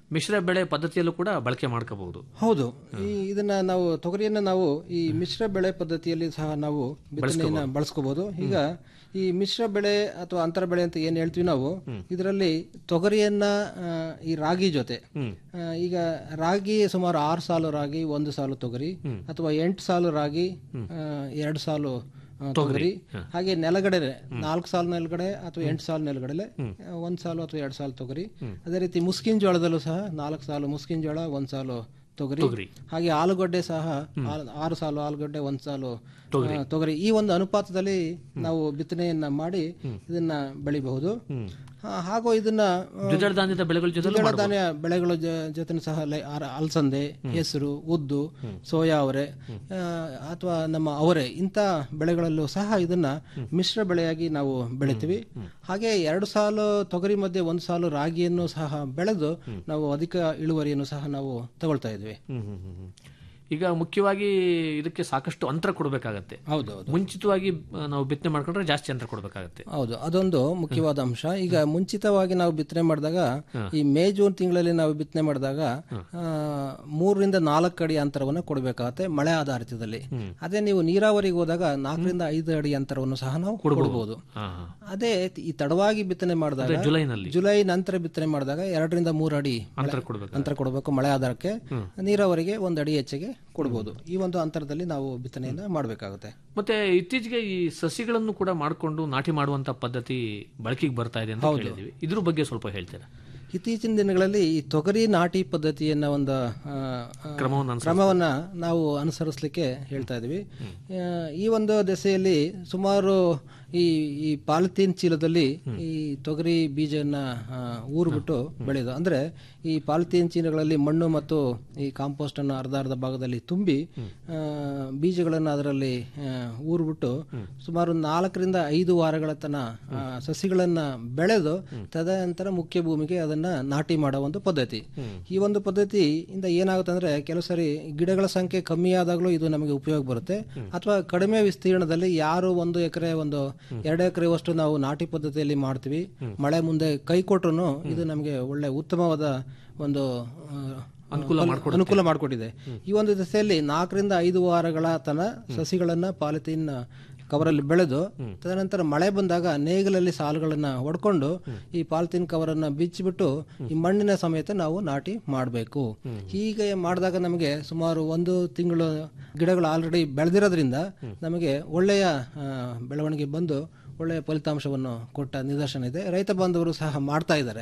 ಮಿಶ್ರ ಬೆಳೆ ಪದ್ಧತಿಯಲ್ಲೂ ಕೂಡ ಬಳಕೆ ಮಾಡ್ಕೋಬಹುದು ಹೌದು ಈ ಇದನ್ನ ನಾವು ತೊಗರಿಯನ್ನ ನಾವು ಈ ಮಿಶ್ರ ಬೆಳೆ ಪದ್ಧತಿಯಲ್ಲಿ ಸಹ ನಾವು ಬಿತ್ತನೆಯನ್ನ ಬಳಸ್ಕೋಬಹುದು ಈಗ ಈ ಮಿಶ್ರ ಬೆಳೆ ಅಥವಾ ಅಂತರ ಬೆಳೆ ಅಂತ ಏನ್ ಹೇಳ್ತೀವಿ ನಾವು ಇದರಲ್ಲಿ ತೊಗರಿಯನ್ನ ಆ, ಈ ರಾಗಿ ಜೊತೆ ಆ, ಈಗ ರಾಗಿ ಸುಮಾರು ಆರು ಸಾಲು ರಾಗಿ ಒಂದು ಸಾಲು ತೊಗರಿ ಅಥವಾ ಎಂಟು ಸಾಲು ರಾಗಿ ಆ, ಎರಡು ಸಾಲು ಆ, ತೊಗರಿ ಹಾಗೆ ನೆಲಗಡೆ ನಾಲ್ಕು ಸಾಲು ನೆಲಗಡೆ ಅಥವಾ ಎಂಟು ಸಾಲು ನೆಲಗಡೆ ಒಂದ್ ಸಾಲು ಅಥವಾ ಎರಡು ಸಾಲು ತೊಗರಿ ಅದೇ ರೀತಿ ಮುಸ್ಕಿನ್ ಜೋಳದಲ್ಲೂ ಸಹ ನಾಲ್ಕು ಸಾಲು ಮುಸ್ಕಿನ್ ಜೋಳ ಒಂದ್ ಸಾಲು ತೊಗರಿ ಹಾಗೆ ಆಲೂಗಡ್ಡೆ ಸಹ ಆಲ್- ಆರು ಸಾಲು ಆಲೂಗಡ್ಡೆ ಒಂದ್ ಸಾಲು ಆ, ತೊಗರಿ ಈ ಒಂದು ಅನುಪಾತದಲ್ಲಿ ನಾವು ಬಿತ್ತನೆಯನ್ನ ಮಾಡಿ ಇದನ್ನ ಬೆಳಿಬಹುದು ಆ, ಹಾಗೂ ಇದನ್ನ ಆ, ದ್ವಿದಳ ಧಾನ್ಯದ ಬೆಳೆಗಳ ಜೊತೆ ದ್ವಿದಳ ಧಾನ್ಯ ಬೆಳೆಗಳ ಜೊತೆ ಸಹ ಲೈ- ಆರ- ಅಲಸಂದೆ ಹೆಸರು ಉದ್ದು ಸೋಯಾ ಅವರೆ ಆ, ಅಥವಾ ನಮ್ಮ ಅವರೆ ಇಂಥ ಬೆಳೆಗಳಲ್ಲೂ ಸಹ ಇದನ್ನ ಮಿಶ್ರ ಬೆಳೆಯಾಗಿ ನಾವು ಬೆಳಿತೀವಿ ಹಾಗೆ ಎರಡು ಸಾಲು ತೊಗರಿ ಮಧ್ಯೆ ಒಂದು ಸಾಲು ರಾಗಿಯನ್ನು ಸಹ ಬೆಳೆದು ನಾವು ಅಧಿಕ ಇಳುವರಿಯನ್ನು ಸಹ ನಾವು ತಗೊಳ್ತಾ ಇದ್ವಿ ಹ್ಮ್ ಹ್ಮ್ ಹ್ಮ್ ಹ್ಮ್. ಈಗ ಮುಖ್ಯವಾಗಿ ಇದಕ್ಕೆ ಸಾಕಷ್ಟು ಅಂತರ ಕೊಡಬೇಕಾಗತ್ತೆ ಹೌದು ಹೌದು ಮುಂಚಿತವಾಗಿ ಆ, ನಾವು ಬಿತ್ತನೆ ಮಾಡ್ಕೊಂಡ್ರೆ ಜಾಸ್ತಿ ಅಂತರ ಕೊಡಬೇಕಾಗತ್ತೆ ಹೌದು ಅದೊಂದು ಮುಖ್ಯವಾದ ಅಂಶ ಈಗ ಮುಂಚಿತವಾಗಿ ನಾವು ಬಿತ್ತನೆ ಮಾಡಿದಾಗ ಈ ಮೇ ಜೂನ್ ತಿಂಗಳಲ್ಲಿ ನಾವು ಬಿತ್ತನೆ ಮಾಡಿದಾಗ ಆ, ಮೂರರಿಂದ ನಾಲ್ಕು ಅಡಿ ಅಂತರವನ್ನು ಕೊಡಬೇಕಾಗತ್ತೆ ಮಳೆ ಆಧಾರಿತದಲ್ಲಿ ಅದೇ ನೀವು ನೀರಾವರಿಗೆ ಹೋದಾಗ ನಾಲ್ಕರಿಂದ ಐದು ಅಡಿ ಅಂತರವನ್ನು ಸಹ ನಾವು ಕೊಡಬಹುದು ಹಾ ಹಾ ಅದೇ ಈ ತಡವಾಗಿ ಬಿತ್ತನೆ ಮಾಡಿದಾಗ ಜುಲೈನಲ್ಲಿ ಜುಲೈ ನಂತರ ಬಿತ್ತನೆ ಮಾಡಿದಾಗ ಎರಡರಿಂದ ಮೂರು ಅಡಿ ಅಂತರ ಕೊಡಬೇಕು ಅಂತರ ಕೊಡಬೇಕು ಮಳೆ ಆಧಾರಕ್ಕೆ ನೀರಾವರಿಗೆ ಒಂದು ಅಡಿ ಹೆಚ್ಚಿಗೆ ಕೊಡಬಹುದು ಈ ಒಂದು ಅಂತರದಲ್ಲಿ ನಾವು ಬಿತ್ತನೆಯನ್ನ ಮಾಡಬೇಕಾಗುತ್ತೆ ಮತ್ತೆ ಇತ್ತೀಚೆಗೆ ಈ ಸಸಿಗಳನ್ನು ಕೂಡ ಮಾಡಿಕೊಂಡು ನಾಟಿ ಮಾಡುವಂತ ಪದ್ಧತಿ ಬಳಕೆಗೆ ಬರ್ತಾ ಇದೆ ಅಂತ ಕೇಳಿದೀವಿ ಇದ್ರ ಬಗ್ಗೆ ಸ್ವಲ್ಪ ಹೇಳ್ತೀರಾ ಇತ್ತೀಚಿನ ದಿನಗಳಲ್ಲಿ ಈ ತೊಗರಿ ನಾಟಿ ಪದ್ಧತಿಯನ್ನ ಒಂದು ಆ, ಆ, ಕ್ರಮವನ್ನು ಕ್ರಮವನ್ನ ನಾವು ಅನುಸರಿಸಲಿಕ್ಕೆ ಹೇಳ್ತಾ ಇದೀವಿ ಆ, ಈ ಒಂದು ದೆಸೆಯಲ್ಲಿ ಸುಮಾರು ಈ ಈ ಪಾಲಿಥೀನ್ ಚೀಲದಲ್ಲಿ ಈ ತೊಗರಿ ಬೀಜವನ್ನ ಆ, ಊರ್ಬಿಟ್ಟು ಬೆಳೆಯೋದು ಅಂದ್ರೆ ಈ ಪಾಲಿಥೀನ್ ಚೀಲಗಳಲ್ಲಿ ಮಣ್ಣು ಮತ್ತು ಈ ಕಾಂಪೋಸ್ಟ್ ಅನ್ನು ಅರ್ಧ ಅರ್ಧ ಭಾಗದಲ್ಲಿ ತುಂಬಿ ಆ, ಬೀಜಗಳನ್ನು ಅದರಲ್ಲಿ ಆ, ಊರ್ಬಿಟ್ಟು ಸುಮಾರು ನಾಲ್ಕರಿಂದ ಐದು ವಾರಗಳ ತನ ಆ, ಸಸಿಗಳನ್ನ ಬೆಳೆದು ತದನಂತರ ಮುಖ್ಯ ಭೂಮಿಗೆ ಅದನ್ನ ನಾಟಿ ಮಾಡೋ ಒಂದು ಪದ್ಧತಿ ಈ ಒಂದು ಪದ್ಧತಿಯಿಂದ ಏನಾಗುತ್ತೆ ಅಂದ್ರೆ ಕೆಲವು ಸರಿ ಗಿಡಗಳ ಸಂಖ್ಯೆ ಕಮ್ಮಿ ಆದಾಗಲೂ ಇದು ನಮಗೆ ಉಪಯೋಗ ಬರುತ್ತೆ ಅಥವಾ ಕಡಿಮೆ ವಿಸ್ತೀರ್ಣದಲ್ಲಿ ಯಾರು ಒಂದು ಎಕರೆ ಒಂದು ಎರಡು ಎಕರೆವಷ್ಟು ನಾವು ನಾಟಿ ಪದ್ಧತಿಯಲ್ಲಿ ಮಾಡ್ತೀವಿ ಮಳೆ ಮುಂದೆ ಕೈ ಕೊಟ್ರು ಇದು ನಮಗೆ ಒಳ್ಳೆ ಉತ್ತಮವಾದ ಒಂದು ಆ, ಅನುಕೂಲ ಫಲ- ಅನುಕೂಲ ಮಾಡಿಕೊಟ್ಟಿದೆ ಈ ಒಂದು ದಶೆಯಲ್ಲಿ ನಾಲ್ಕರಿಂದ ಐದು ವಾರಗಳ ತನ ಸಸಿಗಳನ್ನ ಪಾಲಿಥೀನ್ ಕವರಲ್ಲಿ ಬೆಳೆದು ತದನಂತರ ಮಳೆ ಬಂದಾಗ ನೇಗಿಲಲ್ಲಿ ಸಾಲುಗಳನ್ನ ಹೊಡ್ಕೊಂಡು ಈ ಪಾಲಿಥೀನ್ ಕವರನ್ನ ಬಿಚ್ಚಿಬಿಟ್ಟು ಈ ಮಣ್ಣಿನ ಸಮೇತ ನಾವು ನಾಟಿ ಮಾಡಬೇಕು ಹೀಗೆ ಮಾಡಿದಾಗ ನಮಗೆ ಸುಮಾರು ಒಂದು ತಿಂಗಳು ಗಿಡಗಳು ಆಲ್ರೆಡಿ ಬೆಳೆದಿರೋದ್ರಿಂದ ನಮಗೆ ಒಳ್ಳೆಯ ಆ, ಬೆಳವಣಿಗೆ ಬಂದು ಒಳ್ಳೆಯ ಫಲಿತಾಂಶವನ್ನು ಕೊಟ್ಟ ನಿದರ್ಶನ ಇದೆ ರೈತ ಬಾಂಧವರು ಸಹ ಮಾಡ್ತಾ ಇದ್ದಾರೆ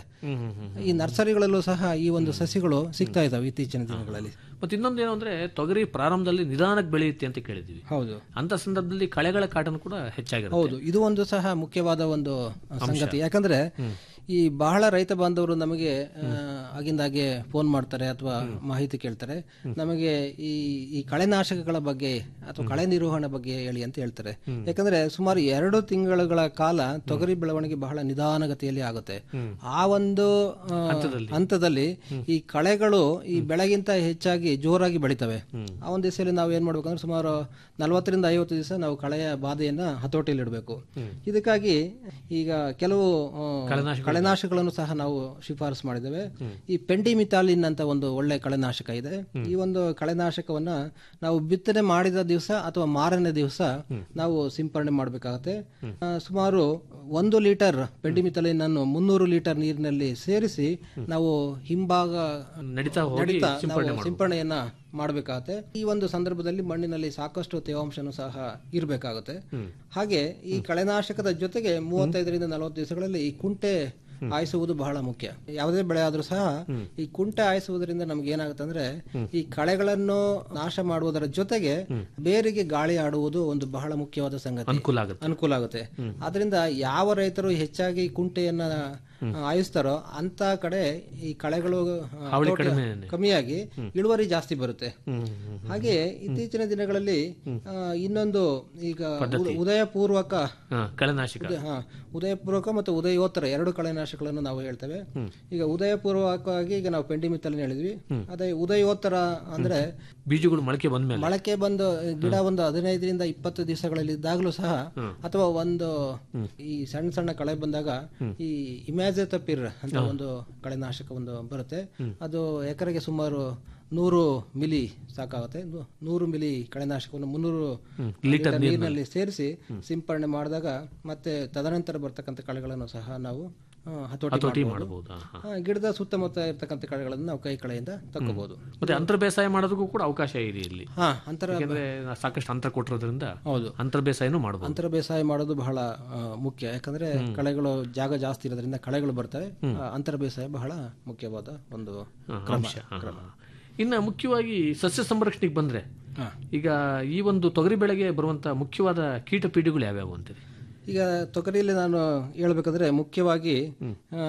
ಈ ನರ್ಸರಿಗಳಲ್ಲೂ ಸಹ ಈ ಒಂದು ಸಸಿಗಳು ಸಿಗ್ತಾ ಇದಾವೆ ಇತ್ತೀಚಿನ ದಿನಗಳಲ್ಲಿ ಮತ್ತೆ ಇನ್ನೊಂದು ಏನು ಅಂದ್ರೆ ತೊಗರಿ ಪ್ರಾರಂಭದಲ್ಲಿ ನಿಧಾನಕ್ಕೆ ಬೆಳೆಯುತ್ತೆ ಅಂತ ಕೇಳಿದೀವಿ ಹೌದು ಅಂತ ಸಂದರ್ಭದಲ್ಲಿ ಕಳೆಗಳ ಕಾಟನು ಕೂಡ ಹೆಚ್ಚಾಗಿರುತ್ತೆ ಹೌದು ಇದು ಒಂದು ಸಹ ಮುಖ್ಯವಾದ ಒಂದು ಸಂಗತಿ ಯಾಕಂದ್ರೆ ಈ ಬಹಳ ರೈತ ಬಾಂಧವರು ನಮಗೆ ಆ, ಆಗಿಂದಾಗೆ ಫೋನ್ ಮಾಡ್ತಾರೆ ಅಥವಾ ಮಾಹಿತಿ ಕೇಳ್ತಾರೆ ನಮಗೆ ಈ ಈ ಕಳೆನಾಶಕಗಳ ಬಗ್ಗೆ ಅಥವಾ ಕಳೆ ನಿರ್ವಹಣೆ ಬಗ್ಗೆ ಹೇಳಿ ಅಂತ ಹೇಳ್ತಾರೆ ಯಾಕಂದ್ರೆ ಸುಮಾರು ಎರಡು ತಿಂಗಳುಗಳ ಕಾಲ ತೊಗರಿ ಬೆಳವಣಿಗೆ ಬಹಳ ನಿಧಾನಗತಿಯಲ್ಲಿ ಆಗುತ್ತೆ ಆ ಒಂದು ಆ, ಹಂತದಲ್ಲಿ ಈ ಕಳೆಗಳು ಈ ಬೆಳೆಗಿಂತ ಹೆಚ್ಚಾಗಿ ಜೋರಾಗಿ ಬೆಳಿತವೆ ಆ ಒಂದು ದಿವಸದಲ್ಲಿ ನಾವು ಏನ್ ಮಾಡ್ಬೇಕಂದ್ರೆ ಸುಮಾರು ನಲವತ್ತರಿಂದ ಐವತ್ತು ದಿವಸ ನಾವು ಕಳೆಯ ಬಾಧೆಯನ್ನ ಹತೋಟಿಯಲ್ಲಿ ಇಡಬೇಕು ಇದಕ್ಕಾಗಿ ಈಗ ಕೆಲವು ಆ, ಕಳೆನಾಶಕಗಳನ್ನು ಸಹ ನಾವು ಶಿಫಾರಸು ಮಾಡಿದ್ದೇವೆ ಈ ಪೆಂಡಿಮಿಥಾಲಿನ್ ಅಂತ ಒಂದು ಒಳ್ಳೆ ಕಳೆನಾಶಕ ಇದೆ ಈ ಒಂದು ಕಳೆನಾಶಕವನ್ನ ನಾವು ಬಿತ್ತನೆ ಮಾಡಿದ ದಿವಸ ಅಥವಾ ಮಾರನೇ ದಿವಸ ನಾವು ಸಿಂಪರಣೆ ಮಾಡಬೇಕಾಗತ್ತೆ ಆ, ಸುಮಾರು ಒಂದು ಲೀಟರ್ ಪೆಂಡಿಮಿಥಾಲಿನ್ ಅನ್ನು ಮುನ್ನೂರು ಲೀಟರ್ ನೀರಿನಲ್ಲಿ ಸೇರಿಸಿ ನಾವು ಹಿಂಭಾಗ ನಡೀತಾ ಹೋಗಿ ನಡೀತಾ ನಾವು ಸಿಂಪರಣೆಯನ್ನ ಮಾಡಬೇಕಾಗತ್ತೆ ಈ ಒಂದು ಸಂದರ್ಭದಲ್ಲಿ ಮಣ್ಣಿನಲ್ಲಿ ಸಾಕಷ್ಟು ತೇವಾಂಶನೂ ಸಹ ಇರಬೇಕಾಗುತ್ತೆ ಹಾಗೆ ಈ ಕಳೆನಾಶಕದ ಜೊತೆಗೆ ಮೂವತ್ತೈದರಿಂದ ನಲವತ್ತು ದಿವಸಗಳಲ್ಲಿ ಈ ಕುಂಟೆ ಆಯಿಸುವುದು ಬಹಳ ಮುಖ್ಯ ಯಾವುದೇ ಬೆಳೆ ಆದ್ರೂ ಸಹ ಈ ಕುಂಟೆ ಆಯಿಸುವುದರಿಂದ ನಮ್ಗೆ ಏನಾಗುತ್ತೆ ಅಂದ್ರೆ ಈ ಕಳೆಗಳನ್ನು ನಾಶ ಮಾಡುವುದರ ಜೊತೆಗೆ ಬೇರಿಗೆ ಗಾಳಿ ಆಡುವುದು ಒಂದು ಬಹಳ ಮುಖ್ಯವಾದ ಸಂಗತಿ ಅನುಕೂಲ ಆಗುತ್ತೆ ಅನುಕೂಲ ಆಗುತ್ತೆ ಆದ್ರಿಂದ ಯಾವ ರೈತರು ಹೆಚ್ಚಾಗಿ ಕುಂಟೆಯನ್ನ ಆ, ಆಯಿಸ್ತಾರೋ ಅಂತ ಕಡೆ ಈ ಕಳೆಗಳು ಆ, ತೋಟ ಕಮ್ಮಿಯಾಗಿ ಇಳುವರಿ ಜಾಸ್ತಿ ಬರುತ್ತೆ ಹಾಗೆ ಇತ್ತೀಚಿನ ದಿನಗಳಲ್ಲಿ ಆ, ಇನ್ನೊಂದು ಈಗ ಉದ- ಉದಯ ಪೂರ್ವಕ ಹಾ, ಕಳೆನಾಶಕ ಉದಯ- ಹಾ, ಉದಯ ಪೂರ್ವಕ ಮತ್ತು ಉದಯೋತ್ತರ ಎರಡು ಕಳೆನಾಶಕಗಳನ್ನು ನಾವು ಹೇಳ್ತೇವೆ ಈಗ ಉದಯ ಪೂರ್ವಕವಾಗಿ ಈಗ ನಾವು ಪೆಂಡಿಮಿತ್ತಲ್ಲಿ ಹೇಳಿದ್ವಿ ಅದೇ ಉದಯೋತ್ತರ ಅಂದ್ರೆ ಬೀಜಗಳು ಮೊಳಕೆ ಬಂದ್ಮೇಲೆ ಮೊಳಕೆ ಬಂದು ಗಿಡ ಒಂದು ಹದಿನೈದರಿಂದ ಇಪ್ಪತ್ತು ದಿವಸಗಳಲ್ಲಿ ಇದ್ದಾಗಲೂ ಸಹ ಅಥವಾ ಒಂದು ಈ ಸಣ್ಣ ಸಣ್ಣ ಕಳೆ ಬಂದಾಗ ಈ ಇಮ್ಯಾಜಿನ್ ಇಮ್ಯಾಜೆತಪಿರ್ ಅಂತ ಒಂದು ಕಳೆನಾಶಕ ಒಂದು ಬರುತ್ತೆ ಅದು ಎಕರೆಗೆ ಸುಮಾರು ನೂರು ಮಿಲಿ ಸಾಕಾಗುತ್ತೆ ನು- ನೂರು ಮಿಲಿ ಕಳೆನಾಶಕವನ್ನು ಮುನ್ನೂರು ಲೀಟರ್ ನೀರಿನಲ್ಲಿ ಸೇರಿಸಿ ಸಿಂಪರಣೆ ಮಾಡಿದಾಗ ಮತ್ತೆ ತದನಂತರ ಬರ್ತಕ್ಕಂಥ ಕಳೆಗಳನ್ನು ಸಹ ನಾವು ಆ, ಹತೋಟಿ ಹತೋಟಿ ಮಾಡ್ಬೋದು. ಮಾಡಬಹುದು ಆ, ಗಿಡದ ಸುತ್ತಮುತ್ತ ಇರ್ತಕ್ಕಂಥ ಕಳೆಗಳನ್ನು ನಾವು ಕೈ ಕಳೆಯಿಂದ ತಕ್ಕೋಬಹುದು ಮತ್ತೆ ಅಂತರ ಬೇಸಾಯ ಮಾಡೋದಕ್ಕೂ ಕೂಡ ಅವಕಾಶ ಇದೆ ಇಲ್ಲಿ ಹಾ ಅಂತರ ಯಾಕಂದ್ರೆ ಸಾಕಷ್ಟು ಅಂತರ ಕೊಟ್ಟಿರೋದ್ರಿಂದ ಹೌದು ಅಂತರ ಬೇಸಾಯನೂ ಮಾಡಬಹುದು ಅಂತರ ಬೇಸಾಯ ಮಾಡೋದು ಬಹಳ ಆ, ಮುಖ್ಯ ಯಾಕಂದ್ರೆ ಕಳೆಗಳು ಜಾಗ ಜಾಸ್ತಿ ಇರೋದ್ರಿಂದ ಕಳೆಗಳು ಬರ್ತವೆ ಆ, ಅಂತರ ಬೇಸಾಯ ಬಹಳ ಮುಖ್ಯವಾದ ಒಂದು ಕ್ರಮ ಅಂಶ ಹಾ, ಹಾ. ಇನ್ನು ಮುಖ್ಯವಾಗಿ ಸಸ್ಯ ಸಂರಕ್ಷಣೆಗೆ ಬಂದ್ರೆ ಹಾ. ಈಗ ಈ ಒಂದು ತೊಗರಿ ಬೆಳೆಗೆ ಬರುವಂತ ಮುಖ್ಯವಾದ ಕೀಟ ಪೀಡಿಗಳು ಯಾವ್ಯಾವು ಅಂತೀರಿ ಈಗ ತೊಗರಿಯಲ್ಲಿ ನಾನು ಹೇಳ್ಬೇಕಾದ್ರೆ ಮುಖ್ಯವಾಗಿ ಆ,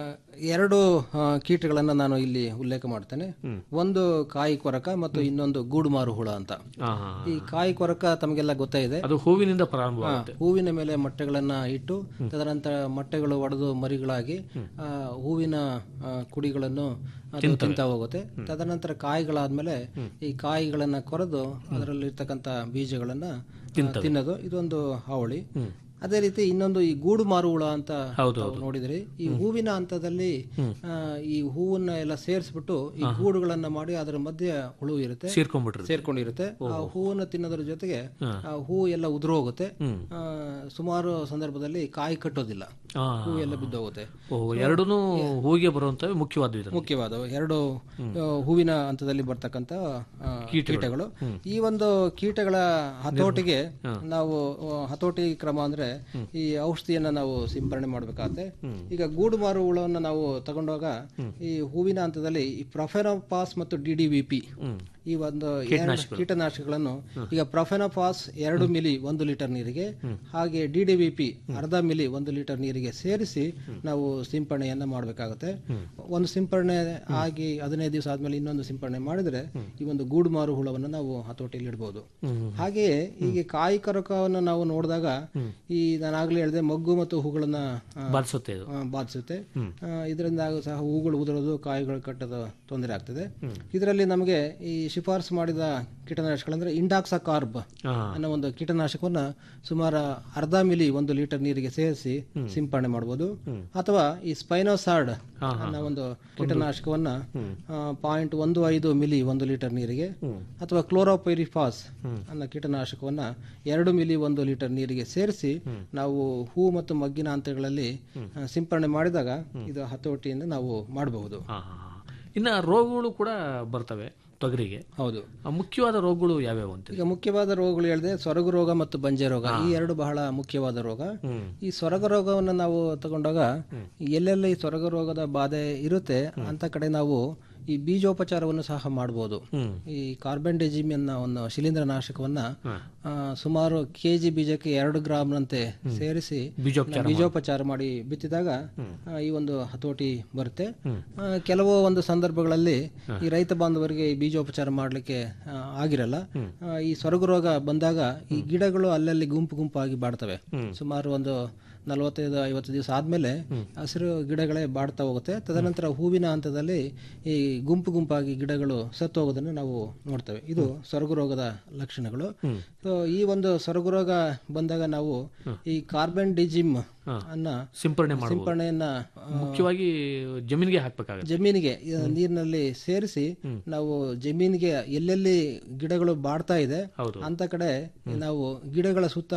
ಎರಡು ಆ, ಕೀಟಗಳನ್ನ ನಾನು ಇಲ್ಲಿ ಉಲ್ಲೇಖ ಮಾಡ್ತೇನೆ ಒಂದು ಕಾಯಿ ಕೊರಕ ಮತ್ತು ಇನ್ನೊಂದು ಗೂಡುಮಾರು ಹುಳ ಅಂತ ಹಾ, ಹಾ. ಈ ಕಾಯಿ ಕೊರಕ ತಮಗೆಲ್ಲ ಗೊತ್ತೇ ಇದೆ ಅದು ಹೂವಿನಿಂದ ಪ್ರಾರಂಭವಾಗುತ್ತೆ ಹೂವಿನ ಮೇಲೆ ಮೊಟ್ಟೆಗಳನ್ನ ಇಟ್ಟು ತದನಂತರ ಮೊಟ್ಟೆಗಳು ಒಡೆದು ಮರಿಗಳಾಗಿ ಆ, ಹೂವಿನ ಆ, ಕುಡಿಗಳನ್ನು ಅದು ತಿಂತಾ ಹೋಗುತ್ತೆ ತದನಂತರ ಕಾಯಿಗಳಾದ್ಮೇಲೆ ಈ ಕಾಯಿಗಳನ್ನ ಕೊರೆದು ಅದರಲ್ಲಿ ಇರ್ತಕ್ಕಂಥ ಬೀಜಗಳನ್ನ ಆ, ತಿನ್ನೋದು ಇದೊಂದು ಹಾವಳಿ ಅದೇ ರೀತಿ ಇನ್ನೊಂದು ಈ ಗೂಡು ಮಾರು ಹುಳ ಅಂತ ಹೌದು, ತಾವು ನೋಡಿದ್ರಿ ಈ ಹೂವಿನ ಹಂತದಲ್ಲಿ ಆ, ಈ ಹೂವನ್ನ ಎಲ್ಲ ಸೇರಿಸ್ಬಿಟ್ಟು ಈ ಗೂಡುಗಳನ್ನ ಮಾಡಿ ಅದರ ಮಧ್ಯೆ ಹುಳು ಇರುತ್ತೆ ಸೇರ್ಕೊಂಡ್ಬಿಟ್ರಿ ಸೇರ್ಕೊಂಡಿರುತ್ತೆ ಆ ಹೂವನ್ನು ತಿನ್ನೋದ್ರ ಜೊತೆಗೆ ಆ ಹೂ ಎಲ್ಲ ಉದುರು ಹೋಗುತ್ತೆ ಆ, ಸುಮಾರು ಸಂದರ್ಭದಲ್ಲಿ ಕಾಯಿ ಕಟ್ಟೋದಿಲ್ಲ ಹಾ. ಹೂ ಎಲ್ಲ ಬಿದ್ದೋಗುತ್ತೆ ಓ ಎರಡೂ ಹೂವಿಗೆ ಬರುವಂತವೆ ಮುಖ್ಯವಾದ ಇದು ಮುಖ್ಯವಾದವು ಎರಡು ಆ, ಹೂವಿನ ಹಂತದಲ್ಲಿ ಬರ್ತಕ್ಕಂಥ ಆ, ಕೀಟಗಳು ಈ ಒಂದು ಕೀಟಗಳ ಹತೋಟಿಗೆ ನಾವು ಆ, ಹತೋಟಿ ಕ್ರಮ ಅಂದ್ರೆ ಈ ಔಷಧಿಯನ್ನ ನಾವು ಸಿಂಪರಣೆ ಮಾಡ್ಬೇಕಾಗತ್ತೆ ಈಗ ಗೂಡು ಮಾರು ಹುಳವನ್ನ ನಾವು ತಗೊಂಡಾಗ ಈ ಹೂವಿನ ಹಂತದಲ್ಲಿ ಈ ಪ್ರೊಫೆನೋಪಾಸ್ ಮತ್ತು ಡಿ ಡಿ ವಿ ಪಿ ಈ ಒಂದು ಎರಡು ಕೀಟನಾಶಕಗಳನ್ನು ಈಗ ಪ್ರೊಫೆನೋಪಾಸ್ ಎರಡು ಮಿಲಿ ಒಂದು ಲೀಟರ್ ನೀರಿಗೆ ಹಾಗೆ ಡಿ ಡಿ ವಿ ಪಿ ಅರ್ಧ ಮಿಲಿ ಒಂದು ಲೀಟರ್ ನೀರಿಗೆ ಸೇರಿಸಿ ನಾವು ಸಿಂಪರಣೆಯನ್ನ ಮಾಡಬೇಕಾಗುತ್ತೆ ಒಂದು ಸಿಂಪರಣೆ ಆಗಿ ಹದಿನೈದು ದಿವಸ ಆದ್ಮೇಲೆ ಇನ್ನೊಂದು ಸಿಂಪರಣೆ ಮಾಡಿದ್ರೆ ಈ ಒಂದು ಗೂಡು ಮಾರು ಹುಳವನ್ನು ನಾವು ಹತೋಟಿಯಲ್ಲಿ ಇಡಬಹುದು ಹಾಗೆಯೇ ಈಗ ಕಾಯಿ ಕರಕವನ್ನು ನಾವು ನೋಡಿದಾಗ ಈ ನಾನು ಆಗ್ಲೇ ಹೇಳಿದೆ ಮೊಗ್ಗು ಮತ್ತು ಹೂಗಳನ್ನ ಆ, ಬಾಧಿಸುತ್ತೆ ಇದು ಆ, ಬಾಧಿಸುತ್ತೆ ಆ, ಇದರಿಂದ ಸಹ ಹೂಗಳು ಉದುರೋದು ಕಾಯಿಗಳು ಕಟ್ಟೋದು ತೊಂದರೆ ಆಗ್ತದೆ ಇದರಲ್ಲಿ ನಮಗೆ ಈ ಶಿಫಾರಸು ಮಾಡಿದ ಕೀಟನಾಶಕಗಳಂದ್ರೆ ಇಂಡಾಕ್ಸಾ ಕಾರ್ಬ್ ಹಾ. ಅನ್ನೋ ಒಂದು ಕೀಟನಾಶಕವನ್ನ ಸುಮಾರು ಅರ್ಧ ಮಿಲಿ ಒಂದು ಲೀಟರ್ ನೀರಿಗೆ ಸೇರಿಸಿ ಸಿಂಪರಣೆ ಮಾಡಬಹುದು ಅಥವಾ ಈ ಸ್ಪೈನೋಸಾರ್ಡ್ ಅನ್ನೋ ಒಂದು ಕೀಟನಾಶಕವನ್ನ ಪಾಯಿಂಟ್ ಒಂದು ಐದು ಮಿಲಿ ಒಂದು ಲೀಟರ್ ನೀರಿಗೆ ಅಥವಾ ಕ್ಲೋರೋಪೈರಿಫಾಸ್ ಅನ್ನೋ ಕೀಟನಾಶಕವನ್ನ ಎರಡು ಮಿಲಿ ಒಂದು ಲೀಟರ್ ನೀರಿಗೆ ಸೇರಿಸಿ ನಾವು ಹೂ ಮತ್ತು ಮಗ್ಗಿನ ಹಂತಗಳಲ್ಲಿ ಆ, ಸಿಂಪರಣೆ ಮಾಡಿದಾಗ ಇದು ಹತೋಟಿಯಿಂದ ನಾವು ಮಾಡಬಹುದು ಹಾ, ಹಾ, ಹಾ. ಇನ್ನ ರೋಗಗಳು ಕೂಡ ಬರ್ತವೆ ತೊಗರಿಗೆ ಹೌದು ಆ ಮುಖ್ಯವಾದ ರೋಗಗಳು ಯಾವ್ಯಾವು ಅಂತೀರಿ ಈಗ ಮುಖ್ಯವಾದ ರೋಗಗಳು ಹೇಳಿದೆ ಸೊರಗು ರೋಗ ಮತ್ತು ಬಂಜೆ ರೋಗ ಈ ಎರಡು ಬಹಳ ಮುಖ್ಯವಾದ ರೋಗ ಈ ಸೊರಗ ರೋಗವನ್ನು ನಾವು ತಗೊಂಡಾಗ ಎಲ್ಲೆಲ್ಲ ಈ ಸೊರಗ ರೋಗದ ಬಾಧೆ ಇರುತ್ತೆ ಅಂತ ಕಡೆ ನಾವು ಈ ಬೀಜೋಪಚಾರವನ್ನು ಸಹ ಮಾಡಬಹುದು ಈ ಕಾರ್ಬನ್ ಡೆಜಿಮಿಯನ್ನ ಒಂದು ಶಿಲೀಂಧ್ರ ನಾಶಕವನ್ನ ಆ, ಸುಮಾರು ಕೆಜಿ ಬೀಜಕ್ಕೆ ಎರಡು ಗ್ರಾಮ್ನಂತೆ ಸೇರಿಸಿ ಬೀಜೋಪಚಾರ ಬೀಜೋಪಚಾರ ಮಾಡಿ ಬಿತ್ತಿದಾಗ ಆ, ಈ ಒಂದು ಹತೋಟಿ ಬರುತ್ತೆ ಆ, ಕೆಲವು ಒಂದು ಸಂದರ್ಭಗಳಲ್ಲಿ ಈ ರೈತ ಬಾಂಧವರಿಗೆ ಈ ಬೀಜೋಪಚಾರ ಮಾಡಲಿಕ್ಕೆ ಆಗಿರಲ್ಲ ಆ, ಈ ಸೊರಗು ರೋಗ ಬಂದಾಗ ಈ ಗಿಡಗಳು ಅಲ್ಲಲ್ಲಿ ಗುಂಪು ಗುಂಪಾಗಿ ಬಾಡ್ತವೆ ಸುಮಾರು ಒಂದು ನಲವತ್ತೈದು ಐವತ್ತು ದಿವಸ ಆದ್ಮೇಲೆ ಹಸಿರು ಗಿಡಗಳೇ ಬಾಡ್ತಾ ಹೋಗುತ್ತೆ ತದನಂತರ ಹೂವಿನ ಹಂತದಲ್ಲಿ ಈ ಗುಂಪು ಗುಂಪಾಗಿ ಗಿಡಗಳು ಸತ್ತು ಹೋಗೋದನ್ನು ನಾವು ನೋಡ್ತೇವೆ ಇದು ಸೊರಗು ರೋಗದ ಲಕ್ಷಣಗಳು ಸೊ ಈ ಒಂದು ಸೊರಗು ರೋಗ ಬಂದಾಗ ನಾವು ಈ ಕಾರ್ಬನ್ ಡಿಜಿಮ್ ಅನ್ನ ಸಿಂಪರಣೆ ಮಾಡಬಹುದು ಸಿಂಪರಣೆಯನ್ನ ಆ, ಮುಖ್ಯವಾಗಿ ಜಮೀನಿಗೆ ಹಾಕ್ಬೇಕಾಗತ್ತೆ ಜಮೀನಿಗೆ ಈ ನೀರಿನಲ್ಲಿ ಸೇರಿಸಿ ನಾವು ಜಮೀನಿಗೆ ಎಲ್ಲೆಲ್ಲಿ ಗಿಡಗಳು ಬಾಡ್ತಾ ಇದೆ ಹೌದು. ಅಂತ ಕಡೆ ನಾವು ಗಿಡಗಳ ಸುತ್ತ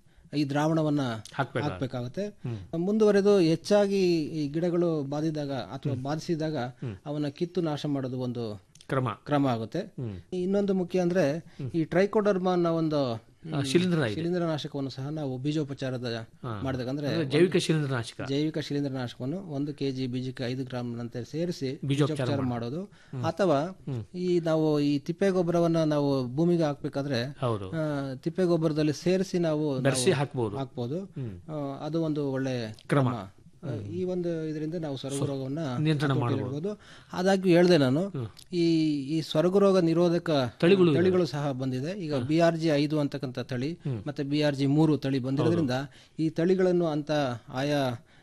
ಈ ದ್ರಾವಣವನ್ನ ಹಾಕ್ಬೇಕು ಹಾಕ್ಬೇಕಾಗುತ್ತೆ ಮುಂದುವರೆದು ಹೆಚ್ಚಾಗಿ ಈ ಗಿಡಗಳು ಬಾದಿದಾಗ ಅಥವಾ ಬಾಧಿಸಿದಾಗ ಅವನ್ನ ಕಿತ್ತು ನಾಶ ಮಾಡೋದು ಒಂದು ಕ್ರಮ ಕ್ರಮ ಆಗುತ್ತೆ ಇನ್ನೊಂದು ಮುಖ್ಯ ಅಂದ್ರೆ ಈ ಟ್ರೈಕೋಡರ್ಮಾ ಅನ್ನೋ ಒಂದು ಆ, ಶಿಲೀಂಧ್ರ ಇದೆ ಶಿಲೀಂಧ್ರನಾಶಕವನ್ನು ಸಹ ನಾವು ಬೀಜೋಪಚಾರದ ಮಾಡಿದಾಗ ಅಂದ್ರೆ ಅಂದ್ರೆ ಜೈವಿಕ ಶಿಲೀಂಧ್ರನಾಶಕ ಜೈವಿಕ ಶಿಲೀಂಧ್ರನಾಶಕವನ್ನು ಒಂದು ಕೆಜಿ ಬೀಜಕ್ಕೆ ಐದು ಗ್ರಾಮ್ ನಂತೆ ಸೇರಿಸಿ ಬೀಜೋಪಚಾರ ಮಾಡೋದು ಅಥವಾ ಈ ನಾವು ಈ ತಿಪ್ಪೆ ಗೊಬ್ಬರವನ್ನ ನಾವು ಭೂಮಿಗೆ ಹಾಕ್ಬೇಕಾದ್ರೆ ಹೌದು ಆ, ತಿಪ್ಪೆ ಗೊಬ್ಬರದಲ್ಲಿ ಸೇರಿಸಿ ನಾವು ಬೆರೆಸಿ ಹಾಕ್ಬೋದು ಹಾಕ್ಬೋದು ಆ, ಅದು ಒಂದು ಒಳ್ಳೆ ಕ್ರಮ ಆ, ಈ ಒಂದು ಇದರಿಂದ ನಾವು ಸೊರಗು ರೋಗವನ್ನ ನಿಯಂತ್ರಣ ಮಾಡ್ಬೋದು ಆದಾಗ್ಯೂ ಹೇಳ್ದೆ ನಾನು ಈ ಈ ಸೊರಗು ರೋಗ ನಿರೋಧಕ ತಳಿಗಳು ತಳಿಗಳು ಸಹ ಬಂದಿದೆ ಈಗ ಬಿ ಆರ್ ಜಿ ಐದು ಅಂತಕ್ಕಂಥ ತಳಿ ಮತ್ತೆ ಬಿ ಆರ್ ಜಿ ಮೂರು ತಳಿ ಬಂದಿರೋದ್ರಿಂದ ಈ ತಳಿಗಳನ್ನು ಅಂತ ಆಯಾ